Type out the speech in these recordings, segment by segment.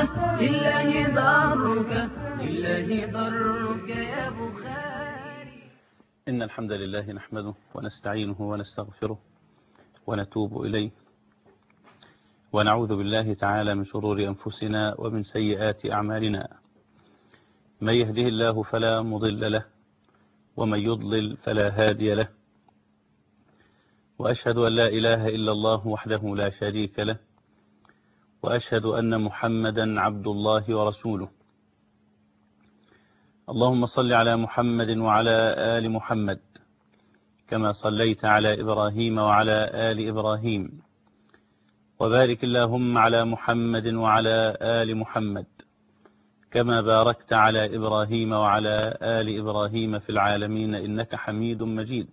لله ضرك لله ضرك يا بخاري إن الحمد لله نحمده ونستعينه ونستغفره ونتوب إليه ونعوذ بالله تعالى من شرور أنفسنا ومن سيئات أعمالنا من يهده الله فلا مضل له ومن يضلل فلا هادي له وأشهد أن لا إله إلا الله وحده لا شريك له وأشهد أن محمدا عبد الله ورسوله اللهم صل على محمد وعلى آل محمد كما صليت على إبراهيم وعلى آل إبراهيم وبارك اللهم على محمد وعلى آل محمد كما باركت على إبراهيم وعلى آل إبراهيم في العالمين إنك حميد مجيد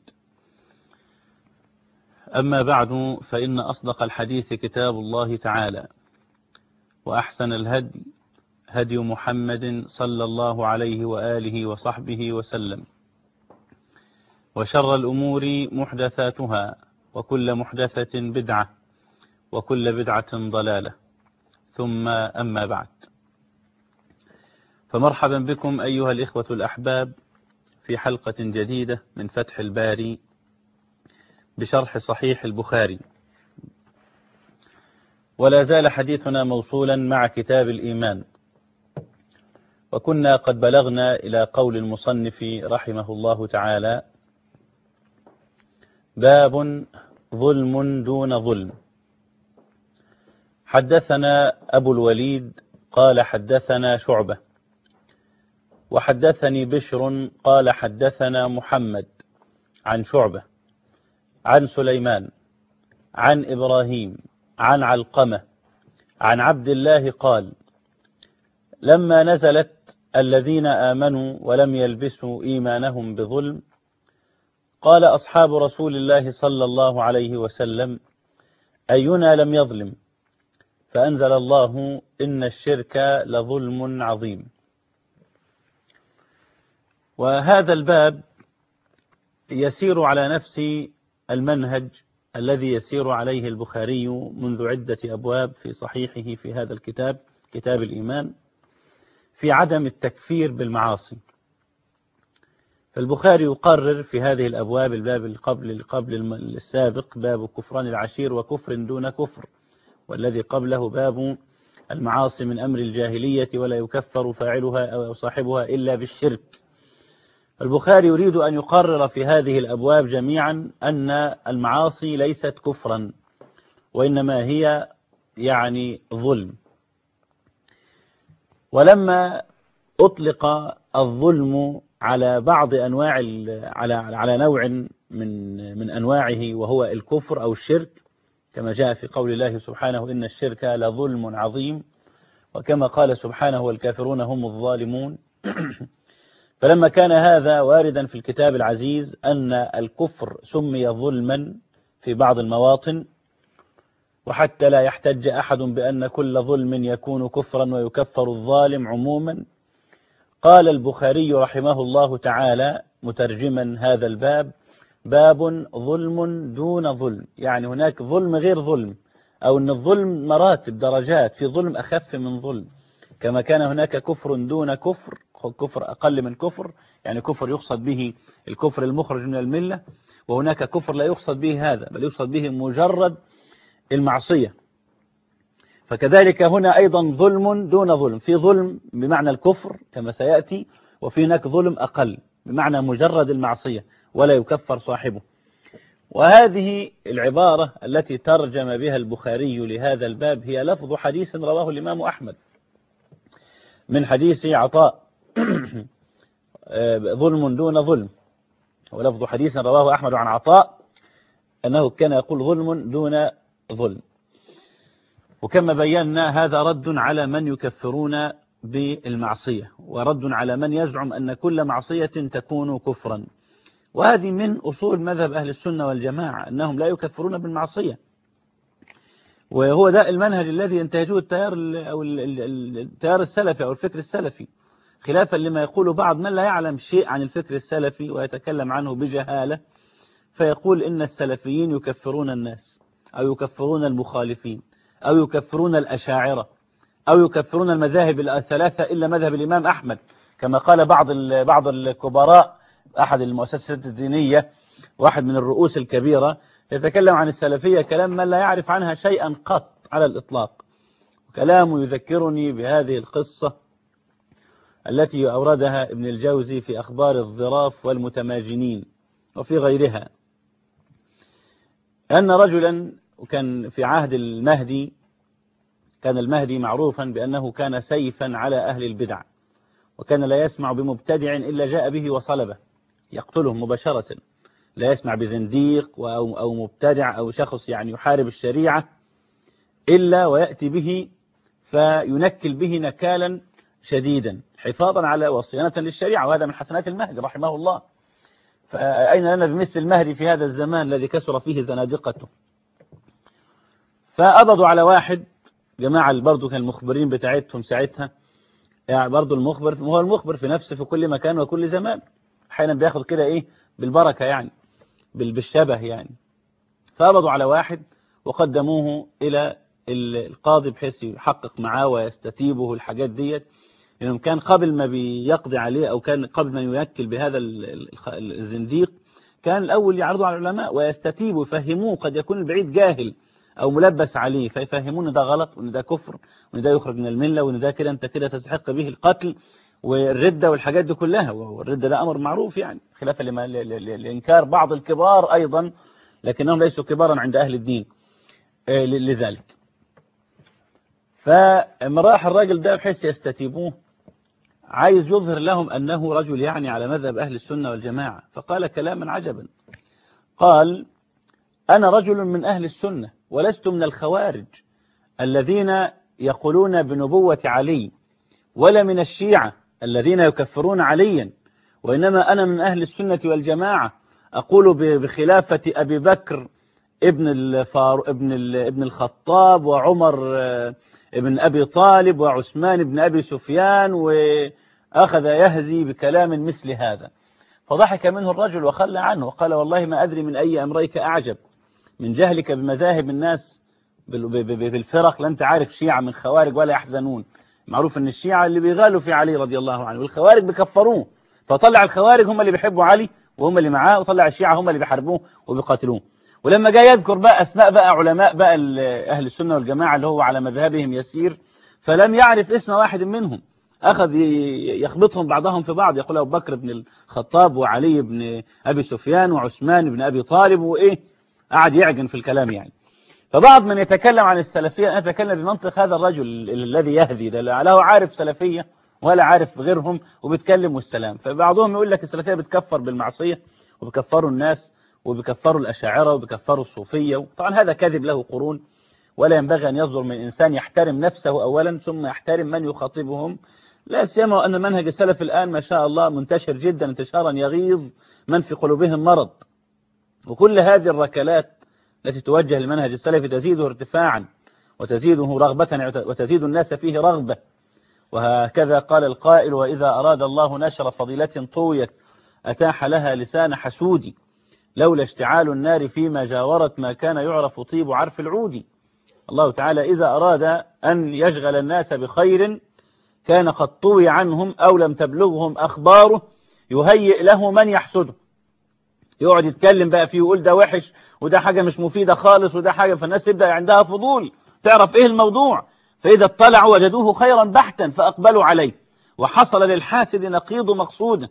أما بعد فإن أصدق الحديث كتاب الله تعالى وأحسن الهدي هدي محمد صلى الله عليه وآله وصحبه وسلم وشر الأمور محدثاتها وكل محدثة بدعة وكل بدعة ضلالة ثم أما بعد فمرحبا بكم أيها الإخوة الأحباب في حلقة جديدة من فتح الباري بشرح صحيح البخاري ولا زال حديثنا موصولا مع كتاب الإيمان وكنا قد بلغنا إلى قول المصنف رحمه الله تعالى باب ظلم دون ظلم حدثنا أبو الوليد قال حدثنا شعبة وحدثني بشر قال حدثنا محمد عن شعبة عن سليمان عن إبراهيم عن علقمة عن عبد الله قال لما نزلت الذين آمنوا ولم يلبسوا إيمانهم بظلم قال أصحاب رسول الله صلى الله عليه وسلم أينا لم يظلم فأنزل الله إن الشرك لظلم عظيم وهذا الباب يسير على نفس المنهج الذي يسير عليه البخاري منذ عدة أبواب في صحيحه في هذا الكتاب كتاب الإيمان في عدم التكفير بالمعاصي فالبخاري يقرر في هذه الأبواب الباب قبل قبل السابق باب كفران العشير وكفر دون كفر والذي قبله باب المعاصي من أمر الجاهلية ولا يكفر فاعلها أو صاحبها إلا بالشرك البخاري يريد أن يقرر في هذه الأبواب جميعا أن المعاصي ليست كفرا وإنما هي يعني ظلم ولما أطلق الظلم على بعض أنواع على على نوع من من أنواعه وهو الكفر أو الشرك كما جاء في قول الله سبحانه إن الشرك لظلم عظيم وكما قال سبحانه والكافرون هم الظالمون فلما كان هذا واردا في الكتاب العزيز أن الكفر سمي ظلما في بعض المواطن وحتى لا يحتج أحد بأن كل ظلم يكون كفرا ويكفر الظالم عموما قال البخاري رحمه الله تعالى مترجما هذا الباب باب ظلم دون ظلم يعني هناك ظلم غير ظلم أو أن الظلم مراتب درجات في ظلم أخف من ظلم كما كان هناك كفر دون كفر كفر أقل من كفر يعني كفر يقصد به الكفر المخرج من الملة وهناك كفر لا يقصد به هذا بل يقصد به مجرد المعصية فكذلك هنا أيضا ظلم دون ظلم في ظلم بمعنى الكفر كما سيأتي وفي هناك ظلم أقل بمعنى مجرد المعصية ولا يكفر صاحبه وهذه العبارة التي ترجم بها البخاري لهذا الباب هي لفظ حديث رواه الإمام أحمد من حديث عطاء ظلم دون ظلم ولفظ حديث رواه أحمد عن عطاء أنه كان يقول ظلم دون ظلم وكما بينا هذا رد على من يكفرون بالمعصية ورد على من يزعم أن كل معصية تكون كفرا وهذه من أصول مذهب أهل السنة والجماعة أنهم لا يكفرون بالمعصية وهو ده المنهج الذي ينتهجه التيار أو التيار السلفي أو الفكر السلفي خلافا لما يقول بعض من لا يعلم شيء عن الفكر السلفي ويتكلم عنه بجهالة فيقول إن السلفيين يكفرون الناس أو يكفرون المخالفين أو يكفرون الأشاعرة أو يكفرون المذاهب الثلاثة إلا مذهب الإمام أحمد كما قال بعض ال- بعض الكبراء أحد المؤسسات الدينية واحد من الرؤوس الكبيرة يتكلم عن السلفية كلام من لا يعرف عنها شيئا قط على الإطلاق كلامه يذكرني بهذه القصة التي أوردها ابن الجوزي في أخبار الظراف والمتماجنين وفي غيرها أن رجلا كان في عهد المهدي كان المهدي معروفا بأنه كان سيفا على أهل البدع وكان لا يسمع بمبتدع إلا جاء به وصلبه يقتلهم مباشرة لا يسمع بزنديق أو أو مبتدع أو شخص يعني يحارب الشريعة إلا ويأتي به فينكل به نكالا شديدا حفاظا على وصيانة للشريعة وهذا من حسنات المهدي رحمه الله فأين لنا بمثل المهدي في هذا الزمان الذي كسر فيه زنادقته فقبضوا على واحد جماعة برضو كان المخبرين بتاعتهم ساعتها يعني برضو المخبر هو المخبر في نفسه في كل مكان وكل زمان احيانا بياخد كده ايه بالبركة يعني بال- بالشبه يعني فقبضوا على واحد وقدموه إلى القاضي بحيث يحقق معاه ويستتيبه الحاجات ديت لأنه كان قبل ما بيقضي عليه أو كان قبل ما يوكل بهذا ال- ال- الزنديق كان الأول يعرضه على العلماء ويستتيبه يفهموه قد يكون البعيد جاهل أو ملبس عليه فيفهمون إن ده غلط وإن ده كفر وإن ده يخرج من الملة وإن ده كده أنت كده تستحق به القتل والردة والحاجات دي كلها والردة ده أمر معروف يعني خلافا لما ل- ل- ل- لإنكار بعض الكبار أيضا لكنهم ليسوا كبارا عند أهل الدين آه، ل- لذلك فلما راح الراجل ده بحيث يستتيبوه عايز يظهر لهم أنه رجل يعني على مذهب أهل السنة والجماعة فقال كلاما عجبا قال أنا رجل من أهل السنة ولست من الخوارج الذين يقولون بنبوة علي ولا من الشيعة الذين يكفرون عليا وإنما أنا من أهل السنة والجماعة أقول ب- بخلافة أبي بكر ابن الفار ابن ال- ابن الخطاب وعمر آه، ابن أبي طالب وعثمان بن أبي سفيان وأخذ يهزي بكلام مثل هذا فضحك منه الرجل وخلى عنه وقال والله ما أدري من أي أمريك أعجب من جهلك بمذاهب الناس بال- ب- ب- بالفرق لا أنت عارف شيعة من خوارج ولا يحزنون معروف ان الشيعة اللي بيغالوا في علي رضي الله عنه والخوارج بيكفروه فطلع الخوارج هم اللي بيحبوا علي وهم اللي معاه وطلع الشيعة هم اللي بيحاربوه وبيقاتلوه ولما جاء يذكر بقى أسماء بقى علماء بقى ال- أهل السنة والجماعة اللي هو على مذهبهم يسير فلم يعرف اسم واحد منهم أخذ ي- يخبطهم بعضهم في بعض يقول أبو بكر بن الخطاب وعلي بن أبي سفيان وعثمان بن أبي طالب وإيه قعد يعجن في الكلام يعني فبعض من يتكلم عن السلفية أنا أتكلم بمنطق هذا الرجل ال- الذي يهدي ده لا له عارف سلفية ولا عارف غيرهم وبيتكلم والسلام فبعضهم يقول لك السلفية بتكفر بالمعصية وبكفروا الناس وبكفروا الأشاعرة وبكفروا الصوفية طبعا هذا كذب له قرون ولا ينبغي أن يصدر من إنسان يحترم نفسه أولا ثم يحترم من يخاطبهم لا سيما أن منهج السلف الآن ما شاء الله منتشر جدا انتشارا يغيظ من في قلوبهم مرض وكل هذه الركلات التي توجه للمنهج السلفي تزيده ارتفاعا وتزيده رغبة وتزيد الناس فيه رغبة وهكذا قال القائل وإذا أراد الله نشر فضيلة طويت أتاح لها لسان حسود لولا اشتعال النار فيما جاورت ما كان يعرف طيب عرف العود الله تعالى إذا أراد أن يشغل الناس بخير كان قد طوي عنهم أو لم تبلغهم أخباره يهيئ له من يحسده يقعد يتكلم بقى فيه ويقول ده وحش وده حاجة مش مفيدة خالص وده حاجة فالناس تبدأ عندها فضول تعرف ايه الموضوع فإذا اطلعوا وجدوه خيرا بحتا فأقبلوا عليه وحصل للحاسد نقيض مقصوده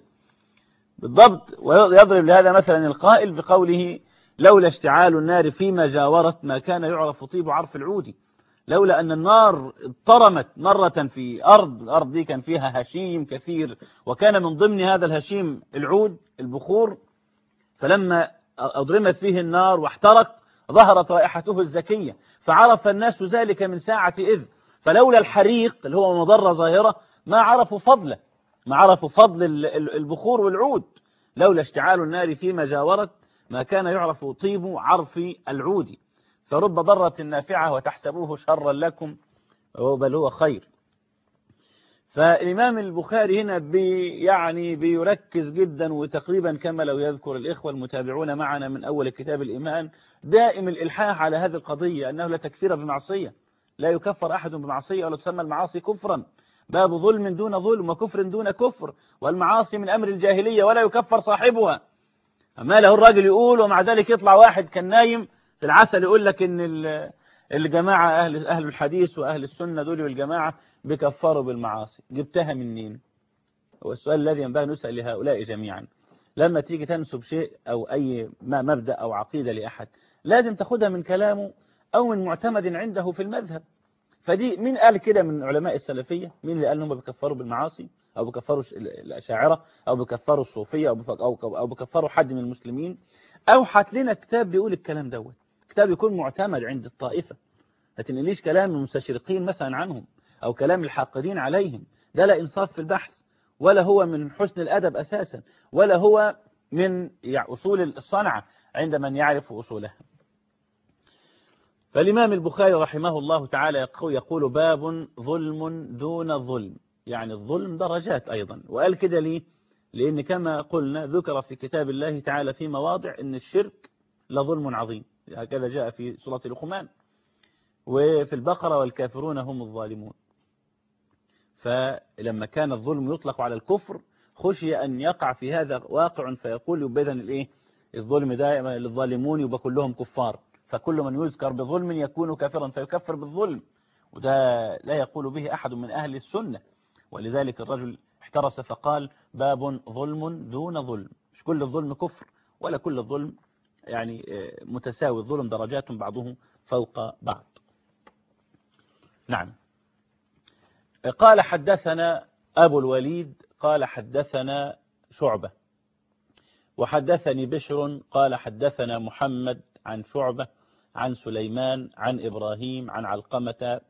بالضبط ويضرب لهذا مثلا القائل بقوله لولا اشتعال النار فيما جاورت ما كان يعرف طيب عرف العود لولا أن النار اضطرمت مرة في أرض الأرض دي كان فيها هشيم كثير وكان من ضمن هذا الهشيم العود البخور فلما أضرمت فيه النار واحترق ظهرت رائحته الزكية فعرف الناس ذلك من ساعة إذ فلولا الحريق اللي هو مضرة ظاهرة ما عرفوا فضله ما عرفوا فضل ال- ال- البخور والعود لولا اشتعال النار فيما جاورت ما كان يعرف طيب عرف العود فرب ضرة نافعة وتحسبوه شرا لكم بل هو خير فالإمام البخاري هنا بي يعني بيركز جدا وتقريبا كما لو يذكر الإخوة المتابعون معنا من أول كتاب الإيمان دائم الإلحاح على هذه القضية أنه لا تكفير بمعصية لا يكفر أحد بمعصية ولا تسمى المعاصي كفرا باب ظلم دون ظلم وكفر دون كفر والمعاصي من أمر الجاهلية ولا يكفر صاحبها أما له الراجل يقول ومع ذلك يطلع واحد كان نايم في العسل يقول لك إن ال- الجماعة أهل, أهل الحديث وأهل السنة دول والجماعة بيكفروا بالمعاصي جبتها منين هو السؤال الذي ينبغي أن نسأل لهؤلاء جميعا لما تيجي تنسب شيء أو أي ما مبدأ أو عقيدة لأحد لازم تاخدها من كلامه أو من معتمد عنده في المذهب فدي مين قال كده من علماء السلفية مين اللي قال انهم بيكفروا بالمعاصي أو بيكفروا ش- الأشاعرة أو بيكفروا الصوفية أو بيف- أو أو بيكفروا حد من المسلمين أو هات لنا كتاب بيقول الكلام دوت كتاب يكون معتمد عند الطائفة ما تنقليش كلام المستشرقين مثلا عنهم أو كلام الحاقدين عليهم ده لا إنصاف في البحث ولا هو من حسن الأدب أساسا ولا هو من يع- أصول الصنعة عند من يعرف أصولها فالإمام البخاري رحمه الله تعالى يقول- يقول باب ظلم دون ظلم يعني الظلم درجات أيضا وقال كده ليه لأن كما قلنا ذكر في كتاب الله تعالى في مواضع أن الشرك لظلم عظيم هكذا جاء في سورة لقمان وفي البقرة والكافرون هم الظالمون فلما كان الظلم يطلق على الكفر خشي أن يقع في هذا واقع فيقول يبقى إذن الإيه الظلم دائما للظالمون يبقى كلهم كفار فكل من يذكر بظلم يكون كافرا فيكفر بالظلم وده لا يقول به أحد من أهل السنة ولذلك الرجل احترس فقال باب ظلم دون ظلم مش كل الظلم كفر ولا كل الظلم يعني آه، متساوي الظلم درجات بعضه فوق بعض نعم قال حدثنا أبو الوليد قال حدثنا شعبة وحدثني بشر قال حدثنا محمد عن شعبة عن سليمان عن إبراهيم عن علقمة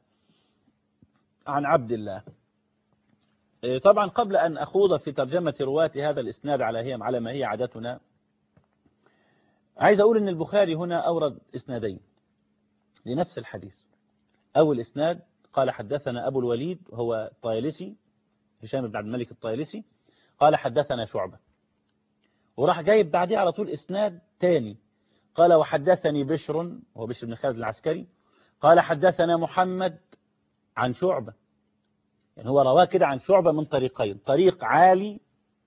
عن عبد الله إيه، طبعا قبل أن أخوض في ترجمة رواة هذا الإسناد على هي على ما هي عادتنا عايز أقول أن البخاري هنا أورد إسنادين لنفس الحديث أول إسناد قال حدثنا أبو الوليد هو الطيالسي هشام بن عبد الملك الطيالسي قال حدثنا شعبة وراح جايب بعديه على طول إسناد تاني قال وحدثني بشر هو بشر بن خالد العسكري قال حدثنا محمد عن شعبة يعني هو رواه كده عن شعبة من طريقين طريق عالي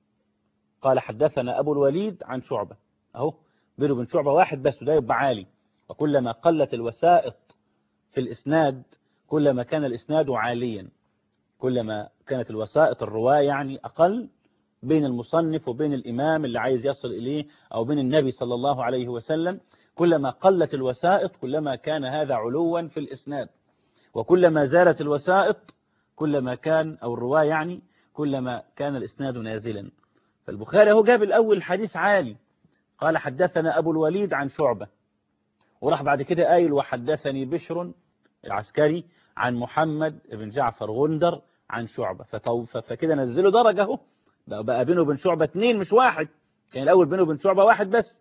قال حدثنا أبو الوليد عن شعبة أهو بينه وبين شعبة واحد بس وده يبقى عالي وكلما قلت الوسائط في الإسناد كلما كان الإسناد عاليا كلما كانت الوسائط الرواة يعني أقل بين المصنف وبين الإمام اللي عايز يصل إليه أو بين النبي صلى الله عليه وسلم كلما قلت الوسائط كلما كان هذا علوا في الإسناد وكلما زالت الوسائط كلما كان أو الرواة يعني كلما كان الإسناد نازلا فالبخاري هو جاب الأول حديث عالي قال حدثنا أبو الوليد عن شعبة وراح بعد كده قايل وحدثني بشر العسكري عن محمد بن جعفر غندر عن شعبة فطو- ف- فكده نزله درجة اهو بقى بقى بينه وبين شعبة اثنين مش واحد كان الأول بينه وبين شعبة واحد بس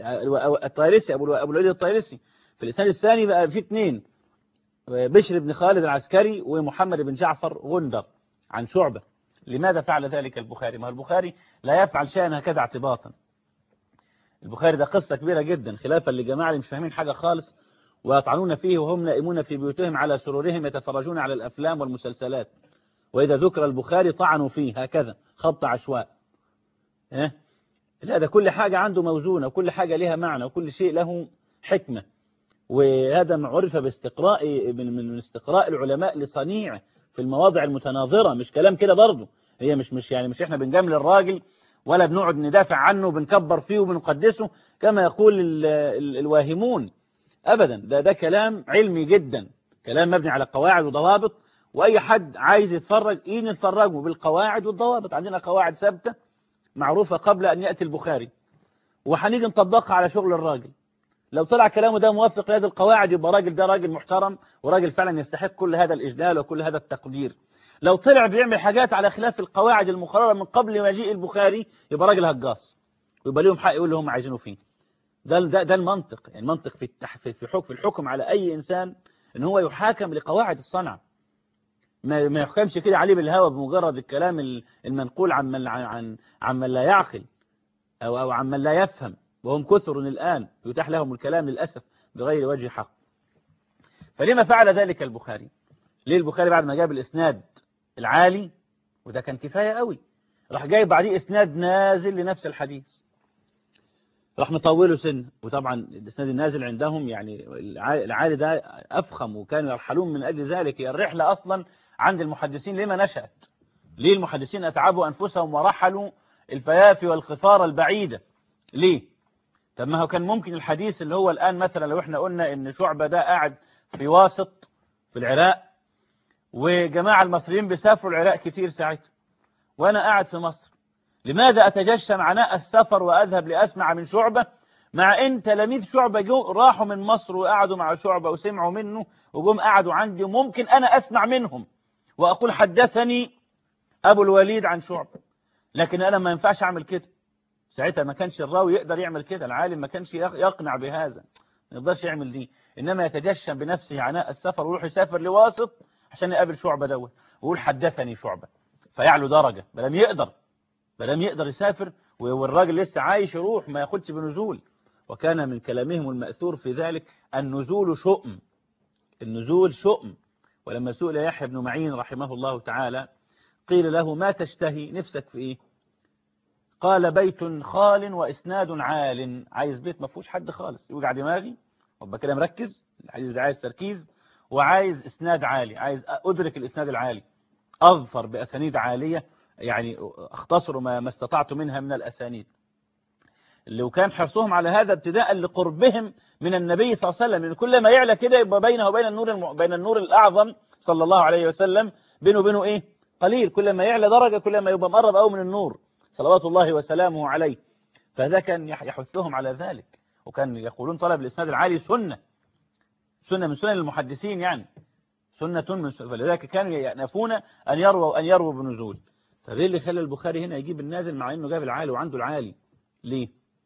الطيرسي أبو الو- أبو الوليد الطيرسي في الإسناد الثاني بقى في اثنين بشر بن خالد العسكري ومحمد بن جعفر غندر عن شعبة لماذا فعل ذلك البخاري ما هو البخاري لا يفعل شيئا هكذا اعتباطا البخاري ده قصة كبيرة جدا خلافا لجماعة اللي مش فاهمين حاجة خالص ويطعنون فيه وهم نائمون في بيوتهم على سرورهم يتفرجون على الأفلام والمسلسلات وإذا ذكر البخاري طعنوا فيه هكذا خبط عشواء إيه؟ لا ده كل حاجة عنده موزونة وكل حاجة لها معنى وكل شيء له حكمة وهذا ما عرف باستقراء من من استقراء العلماء لصنيعه في المواضع المتناظرة مش كلام كده برضه هي مش مش يعني مش احنا بنجامل الراجل ولا بنقعد ندافع عنه وبنكبر فيه وبنقدسه كما يقول ال ال الواهمون أبدا ده ده كلام علمي جدا كلام مبني على قواعد وضوابط وأي حد عايز يتفرج إيه نتفرجه بالقواعد والضوابط عندنا قواعد ثابتة معروفة قبل أن يأتي البخاري وهنيجي نطبقها على شغل الراجل لو طلع كلامه ده موافق لهذه القواعد يبقى راجل ده راجل محترم وراجل فعلا يستحق كل هذا الإجلال وكل هذا التقدير لو طلع بيعمل حاجات على خلاف القواعد المقررة من قبل مجيء البخاري يبقى راجل هجاص ويبقى لهم حق يقول اللي هم عايزينه فيه ده ده ده المنطق يعني المنطق في التح في في حكم في الحكم على أي إنسان إن هو يحاكم لقواعد الصنعة ما ما يحكمش كده عليه بالهوى بمجرد الكلام ال- المنقول عن من عن عن عن من لا يعقل أو أو عن من لا يفهم وهم كثر الآن يتاح لهم الكلام للأسف بغير وجه حق فلما فعل ذلك البخاري ليه البخاري بعد ما جاب الإسناد العالي وده كان كفاية قوي راح جايب بعديه إسناد نازل لنفس الحديث راح مطوله سن وطبعا الإسناد النازل عندهم يعني العالي ده أفخم وكانوا يرحلون من أجل ذلك هي الرحلة أصلا عند المحدثين لما نشأت ليه المحدثين أتعبوا أنفسهم ورحلوا الفيافي والقفار البعيدة ليه طب ما هو كان ممكن الحديث اللي هو الآن مثلا لو احنا قلنا ان شعبة ده قاعد في واسط في العراق وجماعة المصريين بيسافروا العراق كتير ساعتها وأنا قاعد في مصر لماذا أتجشم عناء السفر وأذهب لأسمع من شعبة مع إن تلاميذ شعبة جو راحوا من مصر وقعدوا مع شعبة وسمعوا منه وجم قعدوا عندي وممكن أنا أسمع منهم وأقول حدثني أبو الوليد عن شعبة لكن أنا ما ينفعش أعمل كده ساعتها ما كانش الراوي يقدر يعمل كده العالم ما كانش يقنع بهذا ما يقدرش يعمل دي إنما يتجشم بنفسه عناء السفر ويروح يسافر لواسط عشان يقابل شعبة دوت ويقول حدثني شعبة فيعلو درجة بلم يقدر بلم يقدر يسافر والراجل لسه عايش يروح ما ياخدش بنزول وكان من كلامهم المأثور في ذلك النزول شؤم النزول شؤم ولما سئل يحيى بن معين رحمه الله تعالى قيل له ما تشتهي نفسك في ايه قال بيت خال واسناد عال عايز بيت ما فيهوش حد خالص يوجع دماغي وابقى كده مركز الحديث ده عايز تركيز وعايز اسناد عالي عايز ادرك الاسناد العالي اظفر باسانيد عاليه يعني اختصر ما, ما استطعت منها من الاسانيد لو كان حرصهم على هذا ابتداء لقربهم من النبي صلى الله عليه وسلم لان كل ما يعلى كده يبقى بينه وبين النور الم... بين النور الاعظم صلى الله عليه وسلم بينه وبينه ايه قليل كل ما يعلى درجه كل ما يبقى مقرب قوي من النور صلوات الله وسلامه عليه فذا كان يحثهم على ذلك وكان يقولون طلب الاسناد العالي سنه سنه من سنن المحدثين يعني سنة من سنة فلذلك كانوا يأنفون أن يرووا أن يرووا بنزول طب ايه اللي خلى البخاري هنا يجيب النازل مع انه جاب العالي وعنده العالي ليه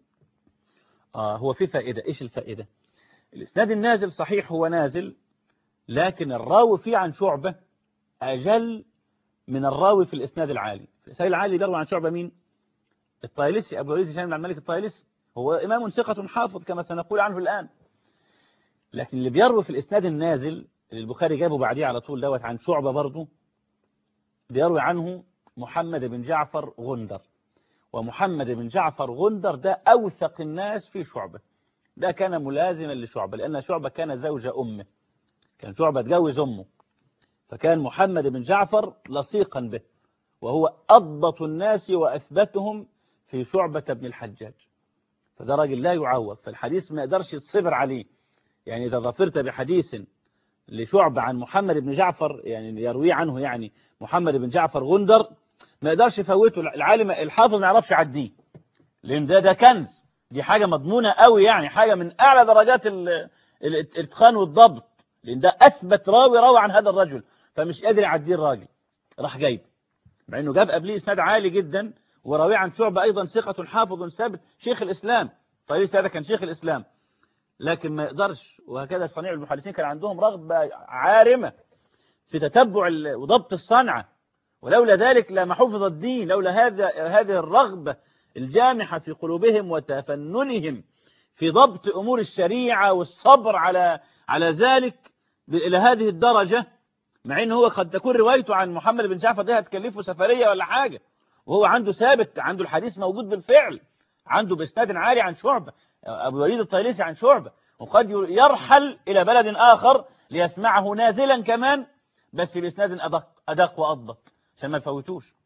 آه هو في فائدة ايش الفائدة الاسناد النازل صحيح هو نازل لكن الراوي فيه عن شعبة أجل من الراوي في الاسناد العالي الاسناد العالي بيروي عن شعبة مين الطايلسي أبو وليد هشام بن الملك الطايلسي هو إمام ثقة حافظ كما سنقول عنه الآن لكن اللي بيروي في الاسناد النازل اللي البخاري جابه بعديه على طول دوت عن شعبة برضه بيروي عنه محمد بن جعفر غندر ومحمد بن جعفر غندر ده أوثق الناس في شعبة ده كان ملازما لشعبة لأن شعبة كان زوج أمه كان شعبة تجوز أمه فكان محمد بن جعفر لصيقا به وهو أضبط الناس وأثبتهم في شعبة بن الحجاج فده راجل لا يعوض فالحديث ما يقدرش يتصبر عليه يعني إذا ظفرت بحديث لشعبة عن محمد بن جعفر يعني يروي عنه يعني محمد بن جعفر غندر ما يقدرش يفوته العالم الحافظ ما يعرفش يعديه لان ده ده كنز دي حاجة مضمونة قوي يعني حاجة من اعلى درجات الاتقان والضبط لان ده اثبت راوي روى عن هذا الرجل فمش قادر يعديه الراجل راح جايب مع انه جاب قبليه اسناد عالي جدا وراوي عن شعبة ايضا ثقة حافظ ثابت شيخ الاسلام طيب هذا كان شيخ الاسلام لكن ما يقدرش وهكذا صنيع المحدثين كان عندهم رغبة عارمة في تتبع وضبط الصنعة ولولا ذلك لما حفظ الدين لولا هذا هذه الرغبة الجامحة في قلوبهم وتفننهم في ضبط أمور الشريعة والصبر على على ذلك إلى هذه الدرجة مع إن هو قد تكون روايته عن محمد بن جعفر ده هتكلفه سفرية ولا حاجة وهو عنده ثابت عنده الحديث موجود بالفعل عنده بإسناد عالي عن شعبة أبو وليد الطيلسي عن شعبة وقد يرحل إلى بلد آخر ليسمعه نازلا كمان بس بإسناد أدق, أدق وأضبط عشان ما يفوتوش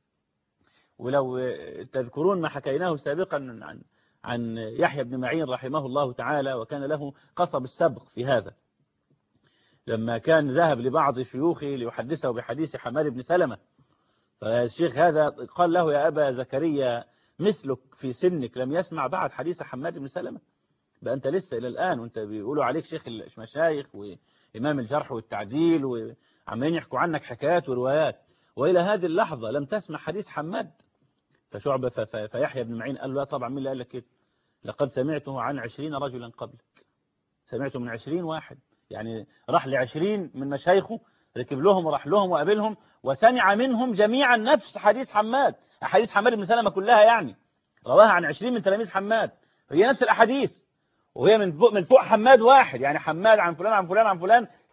ولو تذكرون ما حكيناه سابقا عن عن يحيى بن معين رحمه الله تعالى وكان له قصب السبق في هذا لما كان ذهب لبعض شيوخه ليحدثه بحديث حماد بن سلمة فالشيخ هذا قال له يا أبا زكريا مثلك في سنك لم يسمع بعد حديث حماد بن سلمة بقى أنت لسه إلى الآن وأنت بيقولوا عليك شيخ المشايخ وإمام الجرح والتعديل وعمالين يحكوا عنك حكايات وروايات وإلى هذه اللحظة لم تسمع حديث حماد فشعبة فيحيى بن معين قال له لا طبعا مين اللي قال لك كده لقد سمعته عن عشرين رجلا قبلك سمعته من عشرين واحد يعني راح لعشرين من مشايخه ركب لهم وراح لهم وقابلهم وسمع منهم جميعا نفس حديث حماد أحاديث حماد بن سلمة كلها يعني رواها عن عشرين من تلاميذ حماد هي نفس الأحاديث وهي من فوق من فوق حماد واحد يعني حماد عن فلان عن فلان عن فلان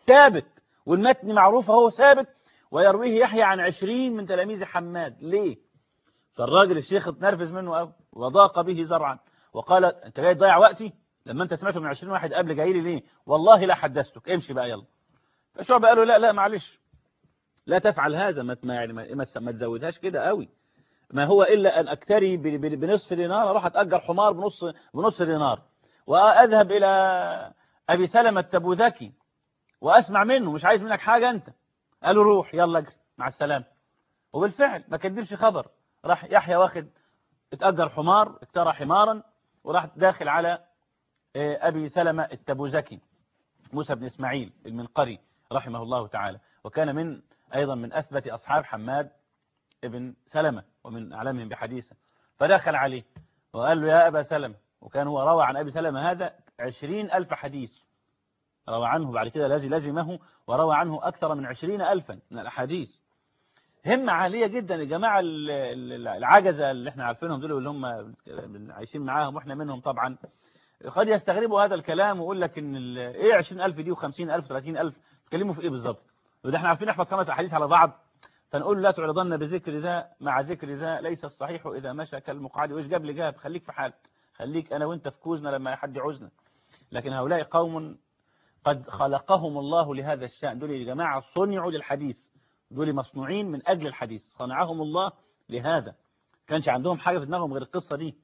ثابت والمتن معروف هو ثابت ويرويه يحيى عن عشرين من تلاميذ حماد ليه فالراجل الشيخ اتنرفز منه قوي وضاق به زرعا وقال انت جاي تضيع وقتي لما انت سمعته من 20 واحد قبل جاي لي ليه والله لا حدثتك امشي بقى يلا فالشعب قالوا لا لا معلش لا تفعل هذا ما ما يعني ما, ما- ما تزودهاش كده قوي ما هو الا ان اكتري ب- ب- بنصف دينار اروح اتاجر حمار بنص بنص دينار واذهب الى ابي سلمة التبوذكي واسمع منه مش عايز منك حاجه انت قالوا روح يلا اجري مع السلامه وبالفعل ما كدبش خبر راح يحيى واخد اتأجر حمار اكترى حمارا وراح داخل على آه، أبي سلمة التبوزكي موسى بن إسماعيل المنقري رحمه الله تعالى وكان من أيضا من أثبت أصحاب حماد ابن سلمة ومن أعلامهم بحديثه فدخل عليه وقال له يا أبا سلمة وكان هو روى عن أبي سلمة هذا عشرين ألف حديث روى عنه بعد كده الذي لزمه وروى عنه أكثر من عشرين ألفا من الأحاديث همة عالية جدا الجماعة ال- ال- العجزة اللي احنا عارفينهم دول اللي هم عايشين معاهم واحنا منهم طبعا قد يستغربوا هذا الكلام ويقول لك ان ال- ايه 20000 دي و50000 و30000 تكلموا في ايه بالظبط وده احنا عارفين نحفظ خمس احاديث على بعض فنقول لا تعرضن بذكر ذا مع ذكر ذا ليس الصحيح اذا مشى كالمقعد وايش جاب لي جاب خليك في حالك خليك انا وانت في كوزنا لما حد يعوزنا لكن هؤلاء قوم قد خلقهم الله لهذا الشأن دول يا جماعة صنعوا للحديث دول مصنوعين من أجل الحديث صنعهم الله لهذا كانش عندهم حاجة في دماغهم غير القصة دي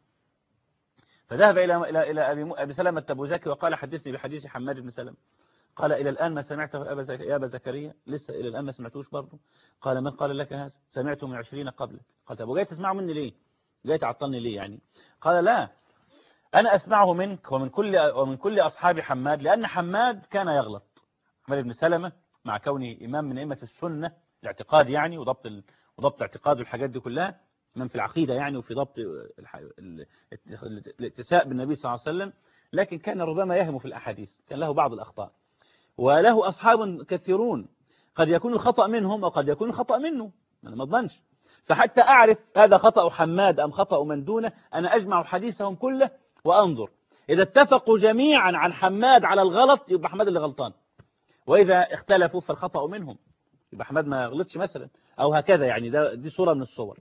فذهب إلى إلى إلى أبي, م- أبي سلمة التبوزكي وقال حدثني بحديث حماد بن سلمة قال إلى الآن ما سمعته يا أبا زك- يا أبا زكريا لسه إلى الآن ما سمعتوش برضه قال من قال لك هذا سمعته من عشرين قبلك قال طب وجاي تسمعه مني ليه جاي تعطلني ليه يعني قال لا أنا أسمعه منك ومن كل ومن كل أصحاب حماد لأن حماد كان يغلط حماد بن سلمة مع كونه إمام من أئمة السنة الاعتقاد يعني وضبط ال... وضبط اعتقاد الحاجات دي كلها إمام في العقيدة يعني وفي ضبط الح... ال... الاتساء بالنبي صلى الله عليه وسلم لكن كان ربما يهم في الأحاديث كان له بعض الأخطاء وله أصحاب كثيرون قد يكون الخطأ منهم وقد يكون الخطأ منه أنا ما أضمنش فحتى أعرف هذا خطأ حماد أم خطأ من دونه أنا أجمع حديثهم كله وأنظر إذا اتفقوا جميعا عن حماد على الغلط يبقى حماد اللي غلطان وإذا اختلفوا فالخطأ منهم يبقى حماد ما غلطش مثلا أو هكذا يعني ده دي صورة من الصور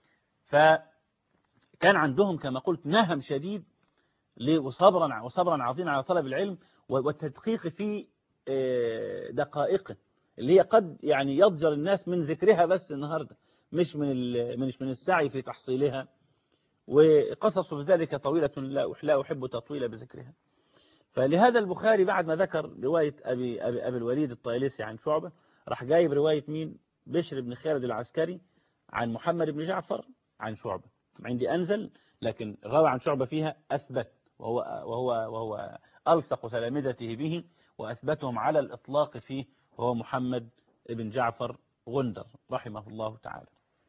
فكان عندهم كما قلت نهم شديد ل- وصبرا وصبرا عظيما على طلب العلم والتدقيق في آه، دقائقه اللي هي قد يعني يضجر الناس من ذكرها بس النهارده مش من ال- مش من السعي في تحصيلها وقصص في ذلك طويلة لا لا أحب تطويل بذكرها فلهذا البخاري بعد ما ذكر رواية أبي, أبي, أبي الوليد الطيالسي عن شعبة راح جايب رواية مين بشر بن خالد العسكري عن محمد بن جعفر عن شعبة عندي أنزل لكن روى عن شعبة فيها أثبت وهو, وهو, وهو ألصق تلامذته به وأثبتهم على الإطلاق فيه وهو محمد بن جعفر غندر رحمه الله تعالى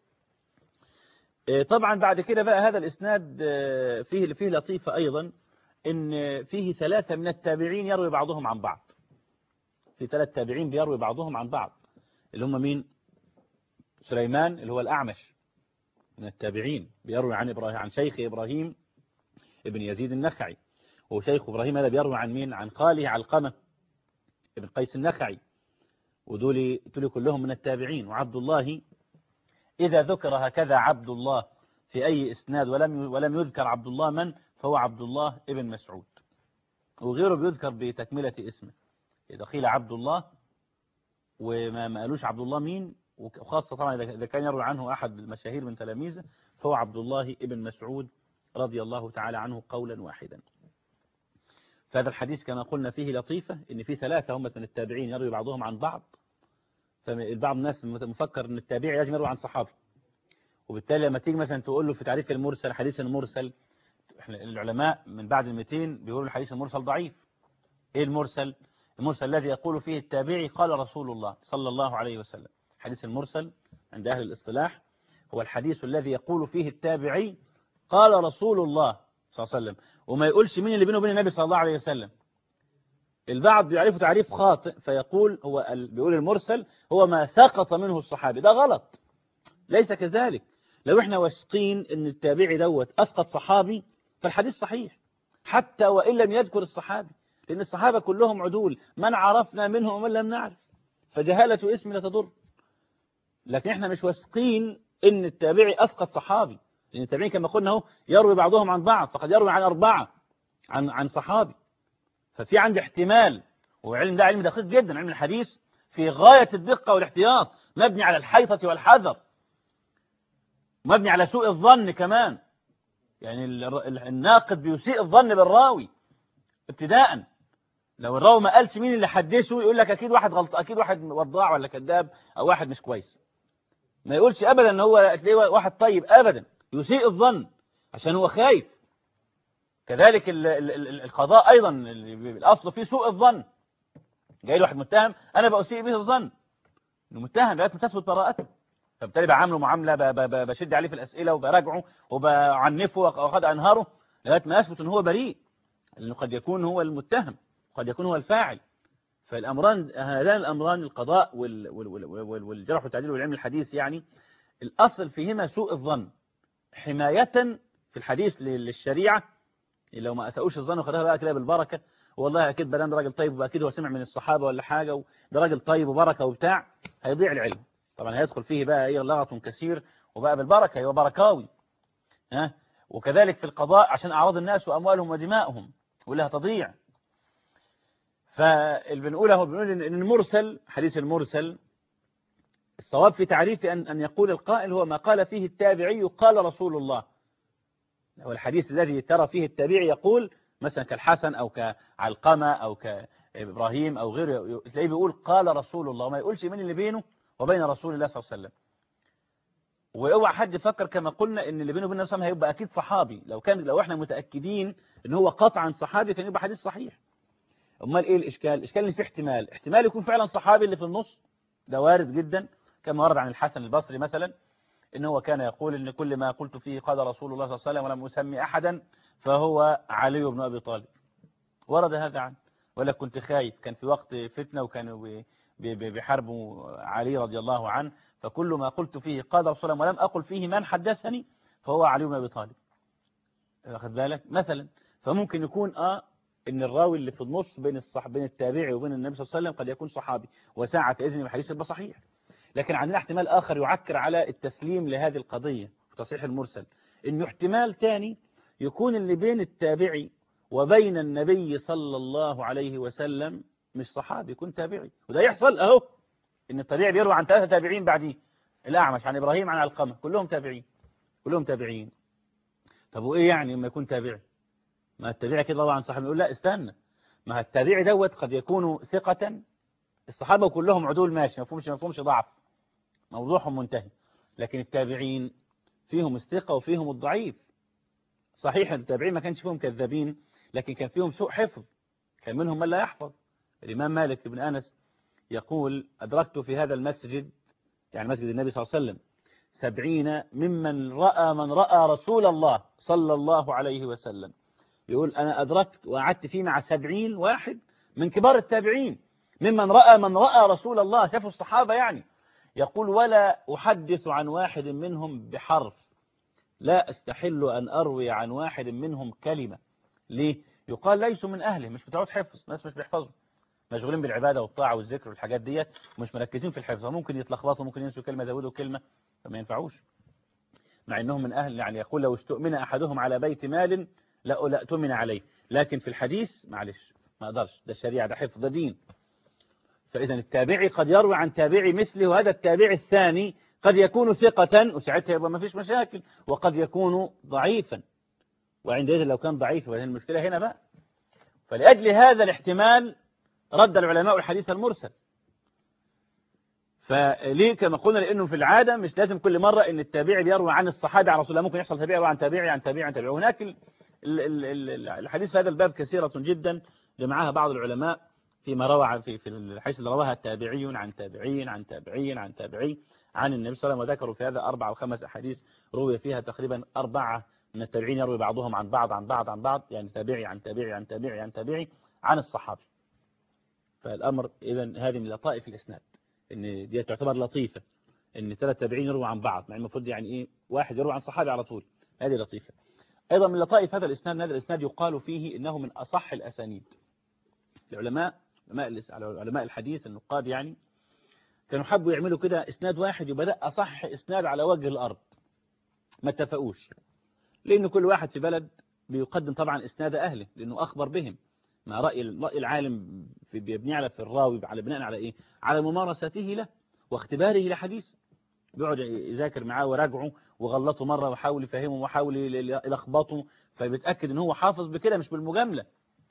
إيه طبعا بعد كده بقى هذا الإسناد آه، فيه فيه لطيفة أيضا إن فيه ثلاثة من التابعين يروي بعضهم عن بعض في ثلاث تابعين بيروي بعضهم عن بعض اللي هم مين سليمان اللي هو الأعمش من التابعين بيروي عن إبراهيم عن شيخ إبراهيم ابن يزيد النخعي وشيخ إبراهيم هذا بيروي عن مين عن خاله علقمة ابن قيس النخعي ودول دول كلهم من التابعين وعبد الله إذا ذكر هكذا عبد الله في أي إسناد ولم ولم يذكر عبد الله من فهو عبد الله ابن مسعود وغيره بيذكر بتكملة اسمه إذا قيل عبد الله وما ما قالوش عبد الله مين وخاصة طبعا إذا إذا كان يروي عنه أحد المشاهير من تلاميذه فهو عبد الله ابن مسعود رضي الله تعالى عنه قولا واحدا فهذا الحديث كما قلنا فيه لطيفة إن في ثلاثة هم من التابعين يروي بعضهم عن بعض فالبعض الناس مفكر ان التابعي لازم يروي عن صحابه وبالتالي لما تيجي مثلا تقول له في تعريف المرسل حديث المرسل احنا العلماء من بعد ال 200 بيقولوا الحديث المرسل ضعيف ايه المرسل المرسل الذي يقول فيه التابعي قال رسول الله صلى الله عليه وسلم حديث المرسل عند اهل الاصطلاح هو الحديث الذي يقول فيه التابعي قال رسول الله صلى الله عليه وسلم وما يقولش مين اللي بينه وبين النبي صلى الله عليه وسلم البعض بيعرفه تعريف خاطئ فيقول هو ال- بيقول المرسل هو ما سقط منه الصحابي ده غلط ليس كذلك لو احنا واثقين ان التابعي دوت اسقط صحابي فالحديث صحيح حتى وان لم يذكر الصحابي لأن الصحابة كلهم عدول من عرفنا منهم ومن لم نعرف فجهالة اسم لا تضر لكن احنا مش واثقين ان التابعي اسقط صحابي لان التابعين كما قلنا اهو يروي بعضهم عن بعض فقد يروي عن اربعه عن عن صحابي ففي عندي احتمال وعلم ده علم دقيق جدا علم الحديث في غايه الدقه والاحتياط مبني على الحيطه والحذر مبني على سوء الظن كمان يعني الناقد بيسيء الظن بالراوي ابتداء لو الراوي ما قالش مين اللي حدثه يقول لك اكيد واحد غلط اكيد واحد وضاع ولا كذاب او واحد مش كويس ما يقولش ابدا ان هو تلاقيه واحد طيب ابدا يسيء الظن عشان هو خايف كذلك ال ال ال القضاء ايضا الاصل فيه سوء الظن جاي له واحد متهم انا بأسيء به الظن انه متهم لغايه ما تثبت براءته فبالتالي بعامله معامله بشد عليه في الاسئله وبراجعه وبعنفه وقد انهاره لغايه ما يثبت ان هو بريء لانه قد يكون هو المتهم قد يكون هو الفاعل فالأمران هذان الأمران القضاء والجرح والتعديل والعلم الحديث يعني الأصل فيهما سوء الظن حماية في الحديث للشريعة لو ما أسأوش الظن وخدها بقى كده بالبركة والله أكيد بلان ده راجل طيب وأكيد هو سمع من الصحابة ولا حاجة وده راجل طيب وبركة وبتاع هيضيع العلم طبعا هيدخل فيه بقى ايه لغط كثير وبقى بالبركة هو بركاوي ها وكذلك في القضاء عشان أعراض الناس وأموالهم ودمائهم واللي هتضيع فاللي بنقوله بنقول ان المرسل حديث المرسل الصواب في تعريف أن أن يقول القائل هو ما قال فيه التابعي قال رسول الله هو الحديث الذي ترى فيه التابعي يقول مثلا كالحسن أو كعلقمة أو كإبراهيم أو غيره تلاقيه بيقول قال رسول الله وما يقولش من اللي بينه وبين رسول الله صلى الله عليه وسلم واوعى حد يفكر كما قلنا ان اللي بينه وبين النبي هيبقى اكيد صحابي لو كان لو احنا متاكدين ان هو قطعا صحابي كان يبقى حديث صحيح امال ايه الاشكال الاشكال ان في احتمال احتمال يكون فعلا صحابي اللي في النص ده وارد جدا كما ورد عن الحسن البصري مثلا ان هو كان يقول ان كل ما قلت فيه قال رسول الله صلى الله عليه وسلم ولم اسمي احدا فهو علي بن ابي طالب ورد هذا عنه ولا كنت خايف كان في وقت فتنه وكانوا بحرب علي رضي الله عنه فكل ما قلت فيه قال رسول الله ولم اقل فيه من حدثني فهو علي بن ابي طالب واخد بالك مثلا فممكن يكون اه ان الراوي اللي في النص بين الصح بين التابعي وبين النبي صلى الله عليه وسلم قد يكون صحابي وساعة إذن الحديث يبقى صحيح لكن عندنا احتمال آخر يعكر على التسليم لهذه القضية وتصحيح المرسل إنه احتمال تاني يكون اللي بين التابعي وبين النبي صلى الله عليه وسلم مش صحابي يكون تابعي وده يحصل أهو إن الطبيعي بيروي عن ثلاثة تابعين بعديه الأعمش عن إبراهيم عن القمة كلهم تابعين كلهم تابعين طب وإيه يعني لما يكون تابعي ما التابعي كده طبعا صاحب يقول لا استنى ما التابعي دوت قد يكون ثقة الصحابة كلهم عدول ماشي ما فهمش ما فهمش ضعف موضوعهم منتهي لكن التابعين فيهم الثقة وفيهم الضعيف صحيح التابعين ما كانش فيهم كذابين لكن كان فيهم سوء حفظ كان منهم من لا يحفظ الإمام مالك بن أنس يقول أدركت في هذا المسجد يعني مسجد النبي صلى الله عليه وسلم سبعين ممن رأى من رأى رسول الله صلى الله عليه وسلم يقول أنا أدركت وقعدت فيه مع سبعين واحد من كبار التابعين ممن رأى من رأى رسول الله شافوا الصحابة يعني يقول ولا أحدث عن واحد منهم بحرف لا أستحل أن أروي عن واحد منهم كلمة ليه؟ يقال ليسوا من أهله مش بتعود حفظ ناس مش بيحفظوا مشغولين بالعبادة والطاعة والذكر والحاجات ديت ومش مركزين في الحفظ ممكن يتلخبطوا ممكن ينسوا كلمة يزودوا كلمة فما ينفعوش مع انهم من اهل يعني يقول لو استؤمن احدهم على بيت مال لا لا اؤتمن عليه لكن في الحديث معلش ما اقدرش ده الشريعه ده حفظ ده دين فاذا التابعي قد يروي عن تابعي مثله وهذا التابعي الثاني قد يكون ثقة وساعتها يبقى ما فيش مشاكل وقد يكون ضعيفا وعندئذ لو كان ضعيف وهي المشكلة هنا بقى فلأجل هذا الاحتمال رد العلماء الحديث المرسل فليه كما قلنا لأنه في العادة مش لازم كل مرة ان التابعي بيروي عن الصحابة عن رسول الله ممكن يحصل تابعي عن تابعي عن تابعي عن تابعي هناك الحديث في هذا الباب كثيرة جدا جمعها بعض العلماء فيما روى في في الحديث اللي رواها التابعي عن تابعين عن تابعين عن تابعي عن النبي صلى الله عليه وسلم وذكروا في هذا أربع أو خمس أحاديث روي فيها تقريبا أربعة من التابعين يروي بعضهم عن بعض عن بعض عن بعض يعني تابعي عن تابعي عن تابعي عن تابعي عن الصحابة فالأمر إذا هذه من لطائف الإسناد إن دي تعتبر لطيفة إن ثلاث تابعين يرووا عن بعض مع المفروض يعني إيه واحد يروي عن صحابي على طول هذه لطيفة أيضا من لطائف هذا الإسناد هذا الإسناد يقال فيه إنه من أصح الأسانيد العلماء علماء علماء الحديث النقاد يعني كانوا حبوا يعملوا كده اسناد واحد يبقى ده اصح اسناد على وجه الارض ما اتفقوش لان كل واحد في بلد بيقدم طبعا اسناد اهله لانه اخبر بهم ما راي راي العالم في بيبني على في الراوي على بناء على ايه على ممارسته له واختباره لحديث بيقعد يذاكر معاه وراجعه وغلطه مره وحاول يفهمه وحاول يلخبطه فبيتاكد ان هو حافظ بكده مش بالمجامله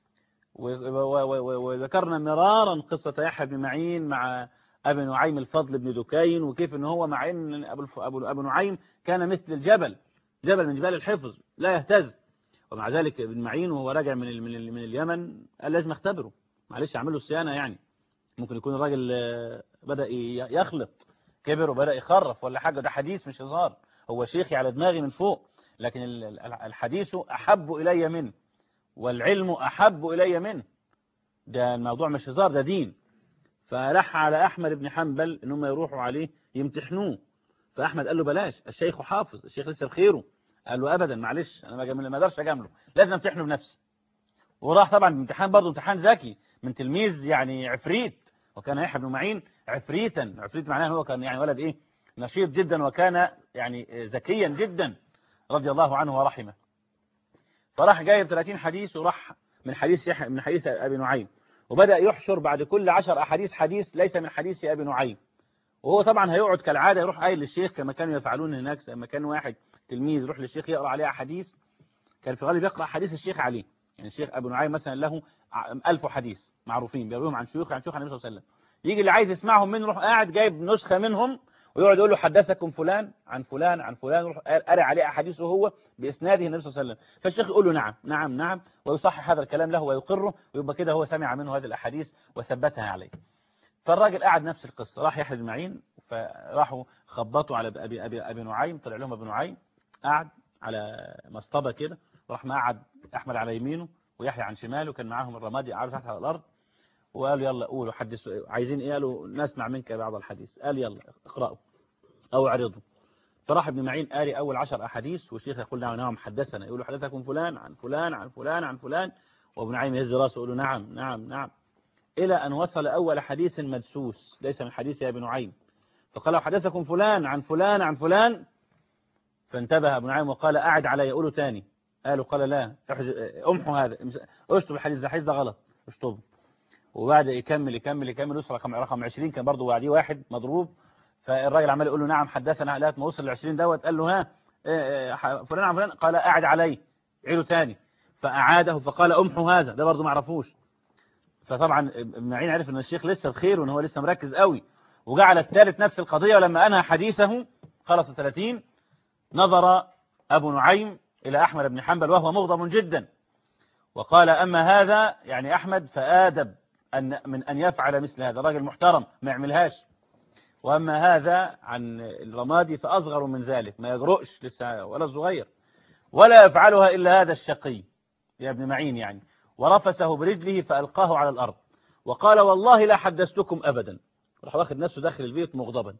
وذكرنا مرارا قصة يحيى بن معين مع أبي نعيم الفضل بن دكين وكيف ان هو مع ان أبو, أبو, أبو نعيم كان مثل الجبل جبل من جبال الحفظ لا يهتز ومع ذلك ابن معين وهو راجع من ال من, ال من اليمن قال لازم اختبره معلش اعمل له صيانه يعني ممكن يكون الراجل بدأ يخلط كبر وبدأ يخرف ولا حاجة ده حديث مش هزار هو شيخي على دماغي من فوق لكن الحديث أحب إلي منه والعلم أحب إلي منه ده الموضوع مش هزار ده دين فلح على أحمد بن حنبل إنهم يروحوا عليه يمتحنوه فأحمد قال له بلاش الشيخ حافظ الشيخ لسه بخيره قال له أبدا معلش أنا ما جامل ما اقدرش أجامله لازم امتحنه بنفسي وراح طبعا امتحان برضه امتحان ذكي من تلميذ يعني عفريت وكان يحيى بن معين عفريتا عفريت معناه هو كان يعني ولد ايه نشيط جدا وكان يعني ذكيا جدا رضي الله عنه ورحمه فراح جايب 30 حديث وراح من حديث يحيى من حديث ابي نعيم وبدا يحشر بعد كل 10 احاديث حديث ليس من حديث ابي نعيم وهو طبعا هيقعد كالعاده يروح قايل للشيخ كما كانوا يفعلون هناك لما كان واحد تلميذ يروح للشيخ يقرا عليه احاديث كان في الغالب يقرا حديث الشيخ عليه يعني الشيخ ابو نعيم مثلا له 1000 حديث معروفين بيرويهم عن شيوخ عن شيوخ النبي صلى الله عليه وسلم يجي اللي عايز يسمعهم منه يروح قاعد جايب نسخة منهم ويقعد يقول له حدثكم فلان عن فلان عن فلان يروح قاري عليه احاديثه هو باسناده النبي صلى الله عليه وسلم فالشيخ يقول له نعم نعم نعم ويصحح هذا الكلام له ويقره ويبقى كده هو سمع منه هذه الاحاديث وثبتها عليه فالراجل قعد نفس القصة راح يحيى بن معين فراحوا خبطوا على ابي ابي ابي نعيم طلع لهم ابو نعيم قعد على مصطبه كده وراح قعد احمد على يمينه ويحيى عن شماله كان معاهم الرمادي قعدوا تحت على الارض وقالوا يلا قولوا حدثوا عايزين ايه قالوا نسمع منك بعض الحديث قال يلا اقرأوا او اعرضوا فراح ابن معين قاري اول عشر احاديث والشيخ يقول نعم نعم حدثنا يقول حدثكم فلان عن فلان عن فلان عن فلان وابن معين يهز راسه يقول نعم نعم نعم الى ان وصل اول حديث مدسوس ليس من حديث يا ابن نعيم فقال حدثكم فلان عن فلان عن فلان فانتبه ابن نعيم وقال قاعد علي يقولوا تاني قالوا قال لا امحوا هذا اشطب الحديث ده الحديث ده غلط اشطبه وبعد يكمل يكمل يكمل يوصل رقم رقم 20 كان برضه بعديه واحد مضروب فالراجل عمال يقول له نعم حدثنا لغايه ما وصل ل 20 دوت قال له ها فلان عن فلان قال قاعد علي عيده تاني فأعاده فقال امحوا هذا ده برضه ما عرفوش فطبعا ابن معين عرف ان الشيخ لسه بخير وان هو لسه مركز قوي وجعل الثالث نفس القضية ولما انهى حديثه خلص 30 نظر ابو نعيم الى احمد بن حنبل وهو مغضب جدا وقال اما هذا يعني احمد فآدب أن من أن يفعل مثل هذا راجل محترم ما يعملهاش وأما هذا عن الرمادي فأصغر من ذلك ما يجرؤش لسه ولا صغير ولا يفعلها إلا هذا الشقي يا ابن معين يعني ورفسه برجله فألقاه على الأرض وقال والله لا حدثتكم أبدا راح واخد نفسه داخل البيت مغضبا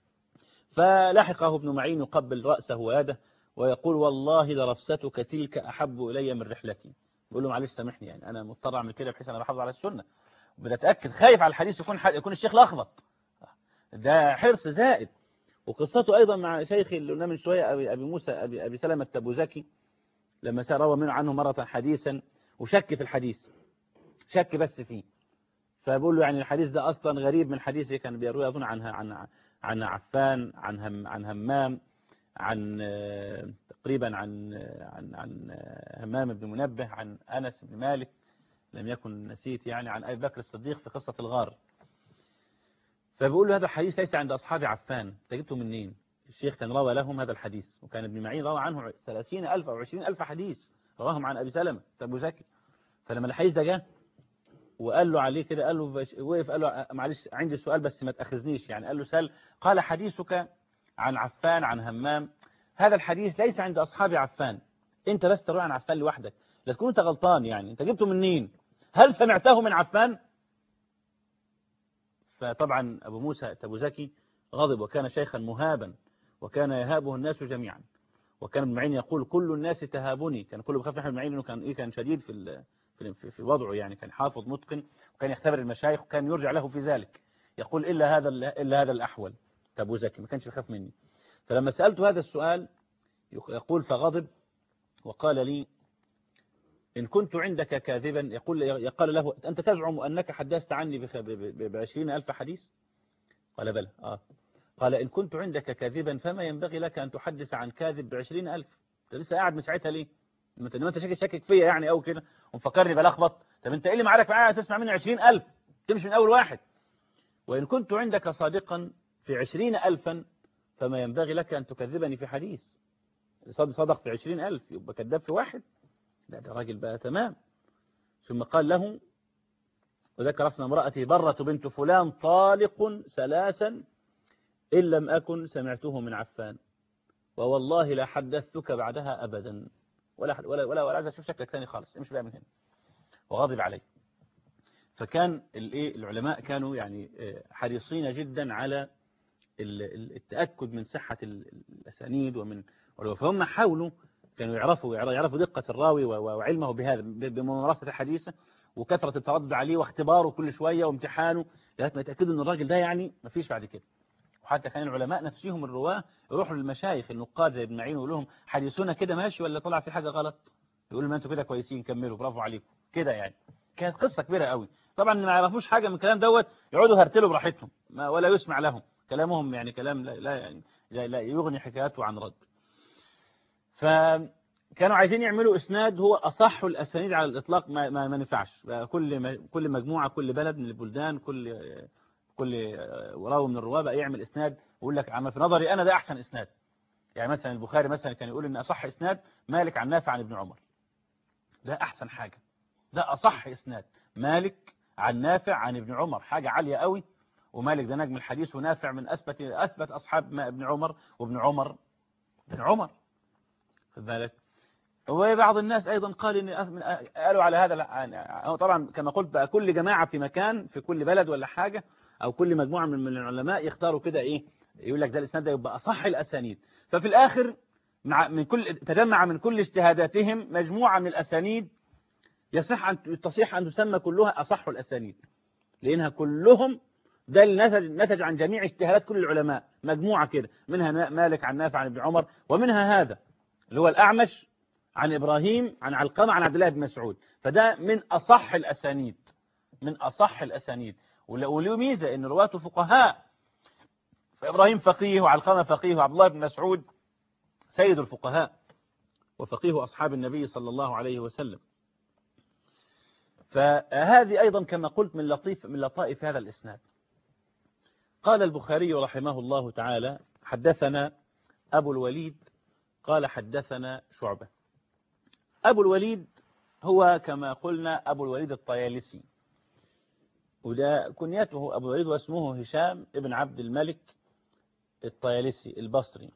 فلحقه ابن معين يقبل رأسه ويده ويقول والله لرفستك تلك أحب إلي من رحلتي بقول له معلش سامحني يعني أنا مضطر أعمل كده بحيث أنا بحافظ على السنة بتأكد خايف على الحديث يكون يكون الشيخ لخبط ده حرص زائد وقصته أيضا مع شيخي اللي قلنا من شوية أبي, أبي موسى أبي, أبي سلمة التبوزكي لما روى منه عنه مرة حديثا وشك في الحديث شك بس فيه فبقول له يعني الحديث ده أصلا غريب من حديث كان بيروي أظن عنها عن عن عفان عن هم عن همام عن تقريبا عن عن عن همام بن منبه عن أنس بن مالك لم يكن نسيت يعني عن أبي بكر الصديق في قصة الغار فبيقول له هذا الحديث ليس عند أصحاب عفان جبته منين الشيخ كان روى لهم هذا الحديث وكان ابن معين روى عنه 30 ألف أو 20 ألف حديث رواهم عن أبي سلمة أبو زكي فلما الحديث ده جه وقال له عليه كده قال له وقف قال له معلش عندي سؤال بس ما تأخذنيش يعني قال له سأل قال حديثك عن عفان عن همام هذا الحديث ليس عند أصحاب عفان أنت بس تروح عن عفان لوحدك لا تكون أنت غلطان يعني أنت جبته منين هل سمعته من عفان فطبعا أبو موسى أبو زكي غضب وكان شيخا مهابا وكان يهابه الناس جميعا وكان ابن معين يقول كل الناس تهابني كان كله بخاف من معين انه كان ايه كان شديد في في, في, في وضعه يعني كان حافظ متقن وكان يختبر المشايخ وكان يرجع له في ذلك يقول إلا هذا إلا هذا الأحول أبو زكي ما كانش يخاف مني فلما سألته هذا السؤال يقول فغضب وقال لي إن كنت عندك كاذبا يقول يقال له أنت تزعم أنك حدثت عني بعشرين ألف حديث قال بلى آه قال إن كنت عندك كاذبا فما ينبغي لك أن تحدث عن كاذب بعشرين ألف أنت لسه قاعد من ساعتها ليه انت انت شاكك شاكك فيا يعني او كده ومفكرني بلخبط طب انت ايه اللي معارك معايا تسمع مني 20000 تمشي من اول واحد وان كنت عندك صادقا في 20000 فما ينبغي لك ان تكذبني في حديث صدق صدق في 20000 يبقى كذاب في واحد لا ده راجل بقى تمام ثم قال له وذكر اسم امرأتي برة بنت فلان طالق ثلاثا إن لم أكن سمعته من عفان ووالله لا حدثتك بعدها أبدا ولا ولا ولا, ولا عايز اشوف شكلك ثاني خالص امشي بقى من هنا وغضب عليه فكان الايه العلماء كانوا يعني حريصين جدا على التاكد من صحه الاسانيد ومن فهم حاولوا كانوا يعرفوا يعرفوا دقه الراوي وعلمه بهذا بممارسه الحديثه وكثره التردد عليه واختباره كل شويه وامتحانه لغايه ما يتاكدوا ان الراجل ده يعني ما فيش بعد كده وحتى كان العلماء نفسهم الرواه يروحوا للمشايخ النقاد زي ابن معين ويقول لهم حديثونا كده ماشي ولا طلع في حاجة غلط يقولوا ما انتوا كده كويسين كملوا برافو عليكم كده يعني كانت قصة كبيرة قوي طبعا ما يعرفوش حاجة من الكلام دوت يقعدوا هرتلوا براحتهم ولا يسمع لهم كلامهم يعني كلام لا, لا يعني لا يغني حكاياته عن رد فكانوا عايزين يعملوا اسناد هو اصح الاسانيد على الاطلاق ما ما, ما نفعش كل كل مجموعه كل بلد من البلدان كل كل راوي من الرواه بقى يعمل اسناد ويقول لك عما في نظري انا ده احسن اسناد يعني مثلا البخاري مثلا كان يقول ان اصح اسناد مالك عن نافع عن ابن عمر ده احسن حاجه ده اصح اسناد مالك عن نافع عن ابن عمر حاجه عاليه قوي ومالك ده نجم الحديث ونافع من اثبت اثبت اصحاب ما ابن عمر وابن عمر ابن عمر خد بالك وبعض الناس ايضا قال ان قالوا على هذا طبعا كما قلت بقى كل جماعه في مكان في كل بلد ولا حاجه او كل مجموعه من العلماء يختاروا كده ايه يقول لك ده الاسناد ده يبقى اصح الاسانيد ففي الاخر مع من كل تجمع من كل اجتهاداتهم مجموعه من الاسانيد يصح ان تصح ان تسمى كلها اصح الاسانيد لانها كلهم ده النتج نتج عن جميع اجتهادات كل العلماء مجموعه كده منها مالك عن نافع عن ابن عمر ومنها هذا اللي هو الاعمش عن ابراهيم عن علقمه عن عبد الله بن مسعود فده من اصح الاسانيد من اصح الاسانيد وله ميزة ان رواته فقهاء فإبراهيم فقيه وعلقمة فقيه وعبد الله بن مسعود سيد الفقهاء وفقيه أصحاب النبي صلى الله عليه وسلم فهذه أيضا كما قلت من لطيف من لطائف هذا الإسناد قال البخاري رحمه الله تعالى حدثنا أبو الوليد قال حدثنا شعبة أبو الوليد هو كما قلنا أبو الوليد الطيالسي وده كنيته أبو الوليد واسمه هشام ابن عبد الملك الطيالسي البصري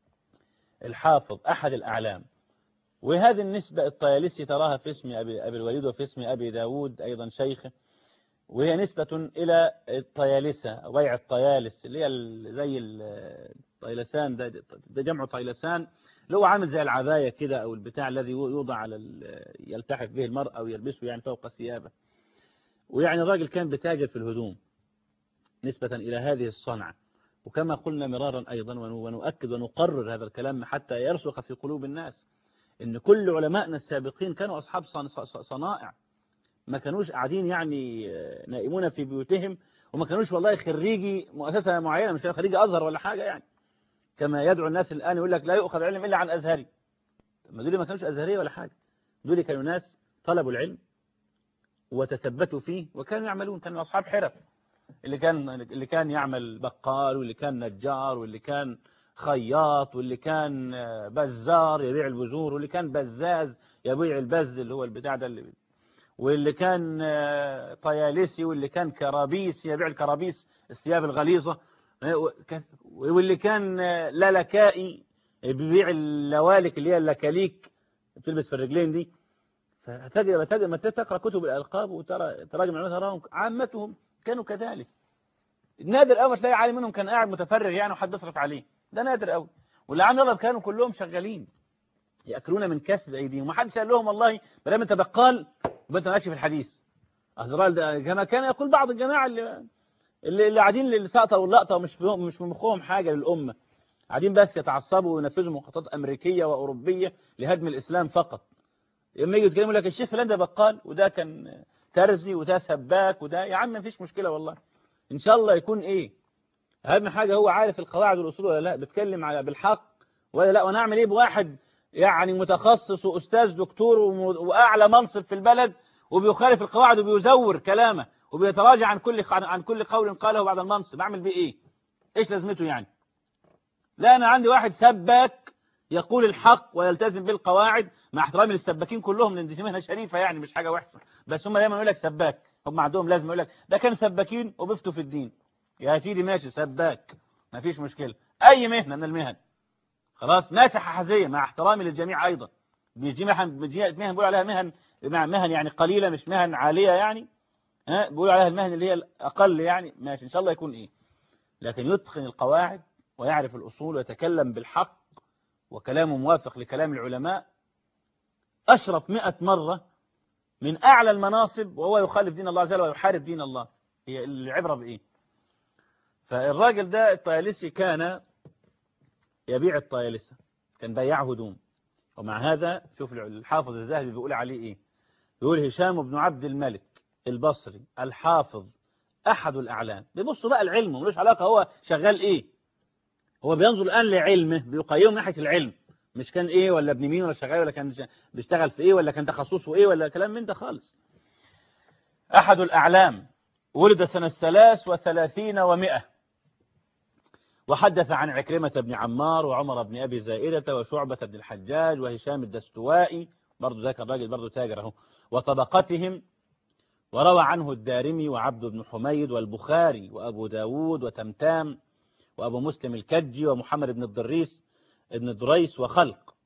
الحافظ أحد الأعلام وهذه النسبة الطيالسي تراها في اسم أبي, أبي الوليد وفي اسم أبي داود أيضا شيخه وهي نسبة إلى الطيالسة ويع الطيالس اللي هي زي الطيلسان ده, ده جمع طيلسان اللي هو عامل زي العباية كده أو البتاع الذي يوضع على يلتحف به المرأة أو يلبسه يعني فوق ثيابه ويعني الراجل كان بتاجر في الهدوم نسبة إلى هذه الصنعة وكما قلنا مرارا أيضا ونؤكد ونقرر هذا الكلام حتى يرسخ في قلوب الناس إن كل علمائنا السابقين كانوا أصحاب صنائع ما كانوش قاعدين يعني نائمون في بيوتهم وما كانوش والله خريجي مؤسسة معينة مش خريجي أزهر ولا حاجة يعني كما يدعو الناس الآن يقول لك لا يؤخذ العلم إلا عن أزهري ما دول ما كانوش أزهرية ولا حاجة دول كانوا ناس طلبوا العلم وتثبتوا فيه وكانوا يعملون كانوا أصحاب حرف اللي كان اللي كان يعمل بقال واللي كان نجار واللي كان خياط واللي كان بزار يبيع البذور واللي كان بزاز يبيع البز اللي هو البتاع ده اللي واللي كان طيالسي واللي كان كرابيس يبيع الكرابيس الثياب الغليظة واللي كان لالكائي بيبيع اللوالك اللي هي اللكاليك بتلبس في الرجلين دي فتجد ما تقرأ كتب الألقاب وترى تراجم العلماء تراهم عامتهم كانوا كذلك نادر قوي تلاقي عالم منهم كان قاعد متفرغ يعني وحد يصرف عليه ده نادر قوي واللي عم يغلب كانوا كلهم شغالين ياكلون من كسب ايديهم ما حدش قال لهم والله ما دام انت بقال يبقى انت ماشي في الحديث أزرال ده كما كان يقول بعض الجماعة اللي اللي اللي قاعدين للسقطة واللقطة ومش في مش في مخهم حاجة للأمة قاعدين بس يتعصبوا وينفذوا مخططات أمريكية وأوروبية لهدم الإسلام فقط لما يجي يتكلموا لك الشيخ فلان ده بقال وده كان ترزي وده سباك وده يا عم مفيش مشكلة والله إن شاء الله يكون إيه أهم حاجة هو عارف القواعد والأصول ولا لا بيتكلم على بالحق ولا لا وأنا أعمل إيه بواحد يعني متخصص وأستاذ دكتور وم- وأعلى منصب في البلد وبيخالف القواعد وبيزور كلامه وبيتراجع عن كل عن عن كل قول قاله بعد المنصب أعمل بيه إيه إيش لازمته يعني لا أنا عندي واحد سباك يقول الحق ويلتزم بالقواعد مع احترامي للسباكين كلهم لان دي مهنه شريفه يعني مش حاجه وحشه بس هم دايما يقول لك سباك هم عندهم لازم يقول لك ده كان سباكين وبفتوا في الدين يا سيدي ماشي سباك ما فيش مشكله اي مهنه من المهن خلاص ناسحه حزيه مع احترامي للجميع ايضا بيجي مهن بيجي مهن بيقول عليها مهن مع مهن يعني قليله مش مهن عاليه يعني ها بيقولوا عليها المهن اللي هي الاقل يعني ماشي ان شاء الله يكون ايه لكن يتقن القواعد ويعرف الاصول ويتكلم بالحق وكلامه موافق لكلام العلماء أشرف مئة مرة من أعلى المناصب وهو يخالف دين الله عز وجل ويحارب دين الله هي العبرة بإيه فالراجل ده الطيالسي كان يبيع الطيالسة كان بياع هدوم ومع هذا شوف الحافظ الذهبي بيقول عليه إيه بيقول هشام بن عبد الملك البصري الحافظ أحد الأعلام بيبصوا بقى العلم ملوش علاقة هو شغال إيه هو بينظر الآن لعلمه بيقيمه من ناحية العلم مش كان إيه ولا ابن مين ولا شغال ولا كان بيشتغل في إيه ولا كان تخصصه إيه ولا كلام من ده خالص أحد الأعلام ولد سنة ثلاث وثلاثين ومئة وحدث عن عكرمة بن عمار وعمر بن أبي زائدة وشعبة بن الحجاج وهشام الدستوائي برضو ذاك الراجل برضو تاجر اهو وطبقتهم وروى عنه الدارمي وعبد بن حميد والبخاري وأبو داود وتمتام وأبو مسلم الكجي ومحمد بن الضريس ابن الدريس وخلق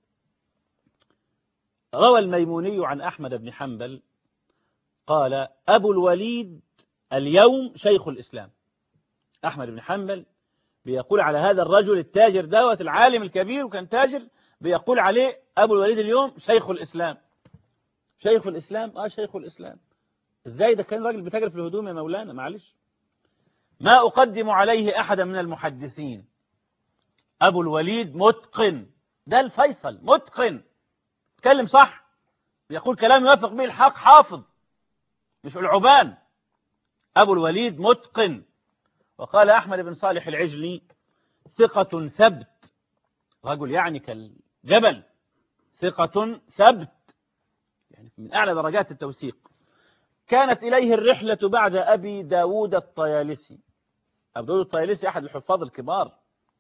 روى الميموني عن أحمد بن حنبل قال أبو الوليد اليوم شيخ الإسلام أحمد بن حنبل بيقول على هذا الرجل التاجر دوت العالم الكبير وكان تاجر بيقول عليه أبو الوليد اليوم شيخ الإسلام شيخ الإسلام آه شيخ الإسلام إزاي ده كان راجل بتاجر في الهدوم يا مولانا معلش ما أقدم عليه أحدا من المحدثين أبو الوليد متقن ده الفيصل متقن تكلم صح يقول كلام يوافق به الحق حافظ مش العبان أبو الوليد متقن وقال أحمد بن صالح العجلي ثقة ثبت رجل يعني كالجبل ثقة ثبت يعني من أعلى درجات التوثيق كانت إليه الرحلة بعد أبي داود الطيالسي أبو داود الطيالسي أحد الحفاظ الكبار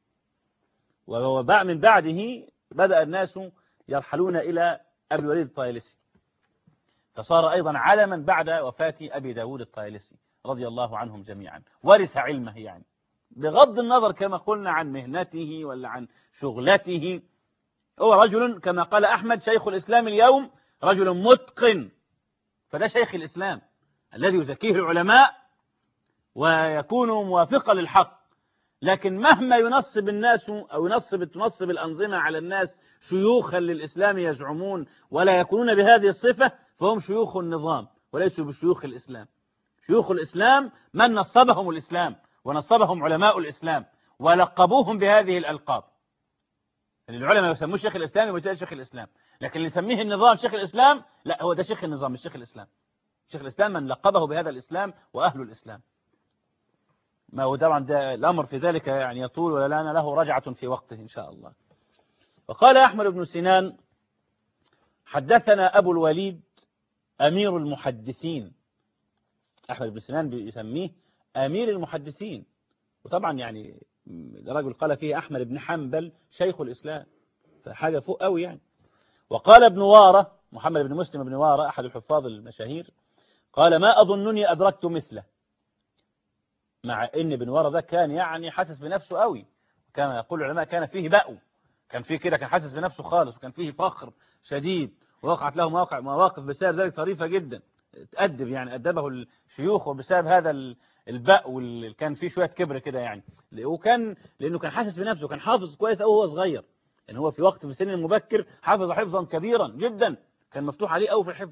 ومن بعده بدأ الناس يرحلون إلى أبي الوليد الطيالسي فصار أيضا علما بعد وفاة أبي داود الطيالسي رضي الله عنهم جميعا ورث علمه يعني بغض النظر كما قلنا عن مهنته ولا عن شغلته هو رجل كما قال أحمد شيخ الإسلام اليوم رجل متقن فده شيخ الإسلام الذي يزكيه العلماء ويكون موافقا للحق لكن مهما ينصب الناس أو ينصب تنصب الأنظمة على الناس شيوخا للإسلام يزعمون ولا يكونون بهذه الصفة فهم شيوخ النظام وليسوا بشيوخ الإسلام شيوخ الإسلام من نصبهم الإسلام ونصبهم علماء الإسلام ولقبوهم بهذه الألقاب العلماء يسموه شيخ الإسلام يبقى شيخ الإسلام لكن اللي يسميه النظام شيخ الإسلام لا هو ده شيخ النظام مش شيخ الإسلام شيخ الإسلام من لقبه بهذا الإسلام وأهل الإسلام ما هو طبعا ده الأمر في ذلك يعني يطول ولا لنا له رجعة في وقته إن شاء الله وقال أحمد بن سنان حدثنا أبو الوليد أمير المحدثين أحمد بن سنان بيسميه أمير المحدثين وطبعا يعني رجل قال فيه أحمد بن حنبل شيخ الإسلام فحاجة فوق قوي يعني وقال ابن وارة محمد بن مسلم بن وارة أحد الحفاظ المشاهير قال ما أظنني أدركت مثله مع ان ابن وارة ده كان يعني حاسس بنفسه قوي كما يقول العلماء كان فيه بأو كان فيه كده كان حاسس بنفسه خالص وكان فيه فخر شديد ووقعت له مواقع مواقف بسبب ذلك طريفة جدا تأدب يعني أدبه الشيوخ وبسبب هذا البأ واللي كان فيه شوية كبر كده يعني وكان لأنه كان حاسس بنفسه كان حافظ كويس أوي وهو صغير يعني هو في وقت في سن المبكر حافظ حفظا كبيرا جدا كان مفتوح عليه أوي في الحفظ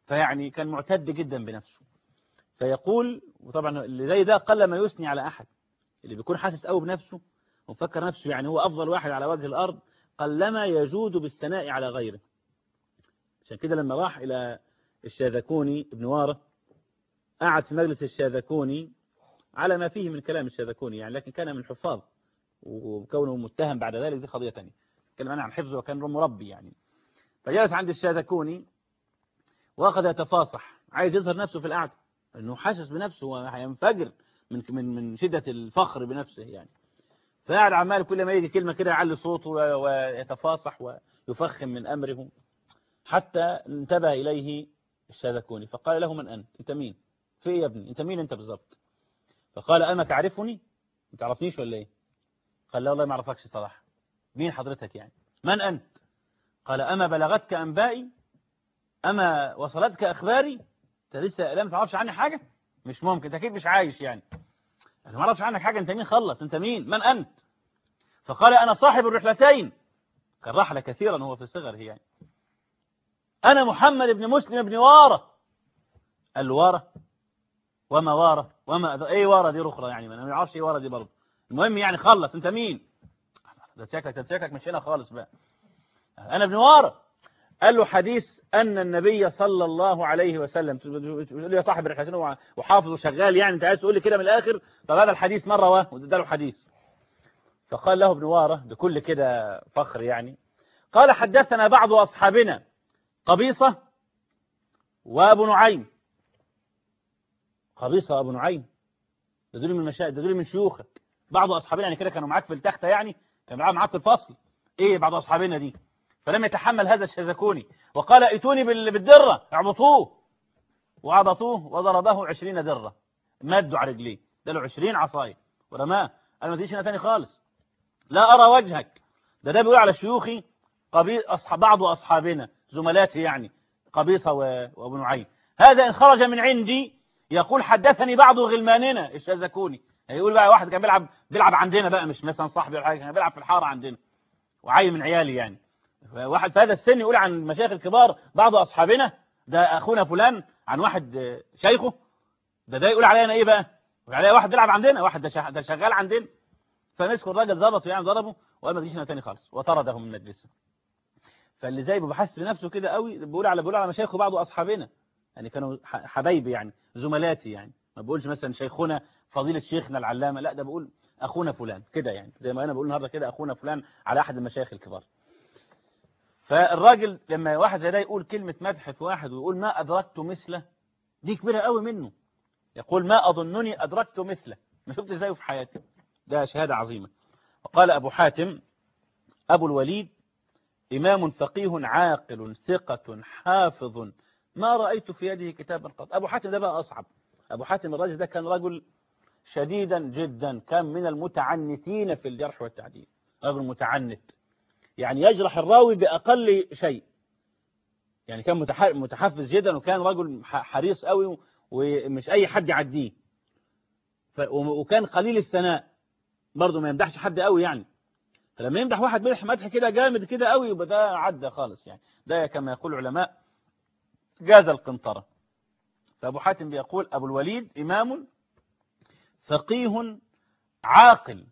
فيعني كان معتد جدا بنفسه فيقول وطبعا اللي زي ده قل ما يثني على أحد اللي بيكون حاسس قوي بنفسه ومفكر نفسه يعني هو أفضل واحد على وجه الأرض قلما يجود بالثناء على غيره عشان كده لما راح إلى الشاذكوني ابن وارة قعد في مجلس الشاذكوني على ما فيه من كلام الشاذكوني يعني لكن كان من الحفاظ وكونه متهم بعد ذلك دي قضية ثانيه كلام أنا عن حفظه وكان مربي يعني فجلس عند الشاذكوني واخذ يتفاصح عايز يظهر نفسه في القعدة انه حاسس بنفسه وهينفجر من من من شدة الفخر بنفسه يعني فقعد عمال كل ما يجي كلمة كده يعلي صوته ويتفاصح ويفخم من أمره حتى انتبه إليه الشاذكوني فقال له من أنت أنت مين في إيه يا ابني أنت مين أنت بالضبط فقال أما تعرفني ما تعرفنيش ولا إيه قال لا والله ما أعرفكش صراحة مين حضرتك يعني من أنت قال أما بلغتك أنبائي أما وصلتك أخباري أنت لسه لا ما تعرفش عني حاجة مش ممكن أنت أكيد مش عايش يعني أنا ما أعرفش عنك حاجة أنت مين خلص أنت مين من أنت فقال أنا صاحب الرحلتين كان رحلة كثيرا هو في صغره يعني أنا محمد بن مسلم بن وارة قال له وارة وما وارة وما ايه وارة دي رخرة يعني ما انا ما اعرفش ايه وارة دي برضه المهم يعني خلص انت مين ده شكلك ده شكلك مش هنا خالص بقى انا ابن وارة قال له حديث ان النبي صلى الله عليه وسلم تقول لي يا صاحب الرحلتين وحافظ وشغال يعني انت عايز تقول لي كده من الاخر طب هذا الحديث مره واه وده له حديث فقال له ابن وارة بكل كده فخر يعني قال حدثنا بعض اصحابنا قبيصة وابو نعيم قبيصة وابو نعيم ده دول من مشا... ده دول من شيوخك بعض اصحابنا يعني كده كانوا معاك في التختة يعني كانوا معاك في الفصل ايه بعض اصحابنا دي فلم يتحمل هذا الشاذكوني وقال ائتوني بال... بالدرة اعبطوه وعبطوه وضربه عشرين درة مدوا على رجليه ده له عشرين عصاية ورماه قال ما تجيش هنا تاني خالص لا أرى وجهك ده ده بيقول على شيوخي قبيل أصحاب بعض أصحابنا زملاتي يعني قبيصة وابو نعيم هذا إن خرج من عندي يقول حدثني بعض غلماننا الشاذكوني يقول بقى واحد كان بيلعب بيلعب عندنا بقى مش مثلا صاحبي ولا حاجه كان بيلعب في الحاره عندنا وعيل من عيالي يعني واحد في هذا السن يقول عن المشايخ الكبار بعض اصحابنا ده اخونا فلان عن واحد شيخه ده ده يقول علينا ايه بقى يقول عليا واحد بيلعب عندنا واحد ده ده شغال عندنا فمسكوا الراجل ظبطه يعني ضربه وقال ما تجيش هنا تاني خالص وطرده من مجلسه فاللي زي بحس بنفسه كده قوي بيقول على بيقول على مشايخه بعض اصحابنا يعني كانوا حبايبي يعني زملاتي يعني ما بقولش مثلا شيخنا فضيلة شيخنا العلامة لا ده بقول أخونا فلان كده يعني زي ما أنا بقول النهاردة كده أخونا فلان على أحد المشايخ الكبار فالراجل لما واحد زي ده يقول كلمة مدح في واحد ويقول ما أدركت مثله دي كبيرة قوي منه يقول ما أظنني أدركت مثله ما شفت زيه في حياتي ده شهادة عظيمة وقال أبو حاتم أبو الوليد إمام فقيه عاقل ثقة حافظ ما رأيت في يده كتابا قط أبو حاتم ده بقى أصعب أبو حاتم الرجل ده كان رجل شديدا جدا كان من المتعنتين في الجرح والتعديل رجل متعنت يعني يجرح الراوي بأقل شيء يعني كان متحفز جدا وكان رجل حريص قوي ومش أي حد يعديه وكان قليل الثناء برضه ما يمدحش حد قوي يعني فلما يمدح واحد مدح مدح كده جامد كده قوي يبقى ده عدى خالص يعني ده كما يقول العلماء جاز القنطرة فأبو حاتم بيقول أبو الوليد إمام فقيه عاقل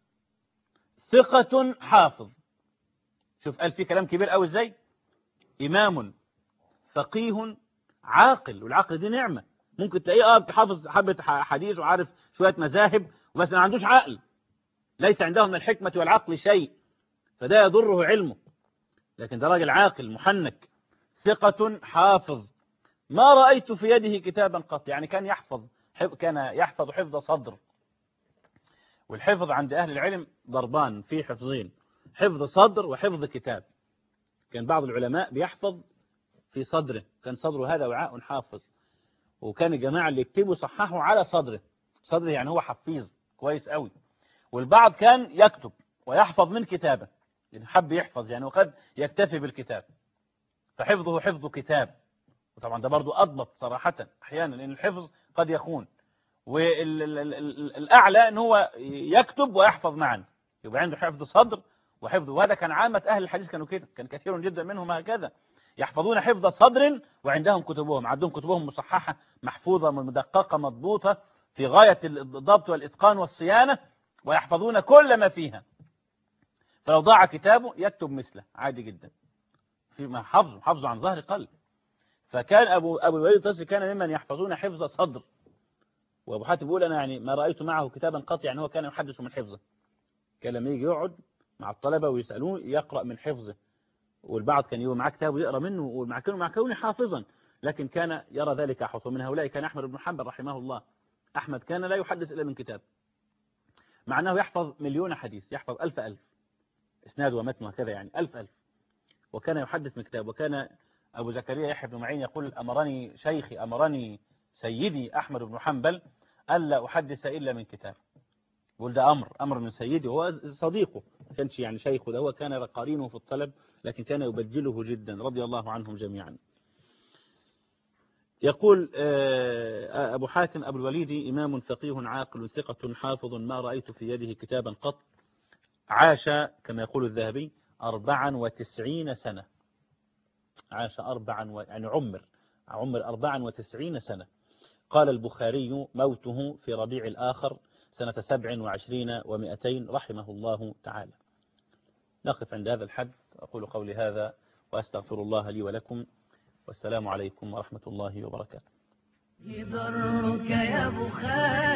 ثقة حافظ شوف قال في كلام كبير قوي ازاي إمام فقيه عاقل والعقل دي نعمة ممكن تلاقيه اه حافظ حبة حديث وعارف شوية مذاهب وبس ما عندوش عقل ليس عنده من الحكمة والعقل شيء فده يضره علمه لكن ده راجل عاقل محنك ثقة حافظ ما رأيت في يده كتابا قط يعني كان يحفظ كان يحفظ حفظ صدر والحفظ عند أهل العلم ضربان في حفظين حفظ صدر وحفظ كتاب كان بعض العلماء بيحفظ في صدره كان صدره هذا وعاء حافظ وكان الجماعة اللي يكتبوا صححوا على صدره صدره يعني هو حفيظ كويس قوي والبعض كان يكتب ويحفظ من كتابه يعني حب يحفظ يعني وقد يكتفي بالكتاب فحفظه حفظ كتاب وطبعا ده برضو أضبط صراحة أحيانا لأن الحفظ قد يخون والأعلى أن هو يكتب ويحفظ معا يبقى عنده حفظ صدر وحفظ وهذا كان عامة أهل الحديث كانوا كده كان كثير جدا منهم هكذا يحفظون حفظ صدر وعندهم كتبهم عندهم كتبهم مصححة محفوظة مدققة مضبوطة في غاية الضبط والإتقان والصيانة ويحفظون كل ما فيها فلو ضاع كتابه يكتب مثله عادي جدا فيما حفظه حفظه عن ظهر قلب فكان أبو, أبو الوليد الطيسي كان ممن يحفظون حفظ صدر وأبو حاتم بيقول أنا يعني ما رأيت معه كتابا قط يعني هو كان يحدث من حفظه كان لما يجي يقعد مع الطلبة ويسألوه يقرأ من حفظه والبعض كان يبقى معاه كتاب ويقرأ منه ومع كونه مع كونه حافظا لكن كان يرى ذلك أحوط ومن هؤلاء كان أحمد بن حنبل رحمه الله أحمد كان لا يحدث إلا من كتاب مع أنه يحفظ مليون حديث يحفظ ألف ألف إسناد ومتن وكذا يعني ألف ألف وكان يحدث من كتاب وكان أبو زكريا يحيى بن معين يقول أمرني شيخي أمرني سيدي أحمد بن حنبل ألا أحدث إلا من كتاب يقول ده أمر أمر من سيدي هو صديقه ما كانش يعني شيخه ده هو كان قرينه في الطلب لكن كان يبجله جدا رضي الله عنهم جميعا يقول أبو حاتم أبو الوليد إمام فقيه عاقل ثقة حافظ ما رأيت في يده كتابا قط عاش كما يقول الذهبي أربعا وتسعين سنة عاش أربعا و... يعني عمر عمر أربعا وتسعين سنة قال البخاري موته في ربيع الآخر سنة سبع وعشرين ومئتين رحمه الله تعالى نقف عند هذا الحد أقول قولي هذا وأستغفر الله لي ولكم والسلام عليكم ورحمة الله وبركاته ضرك يا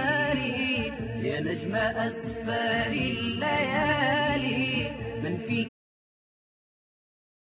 بخاري يا نجم أسفار الليالي من فيك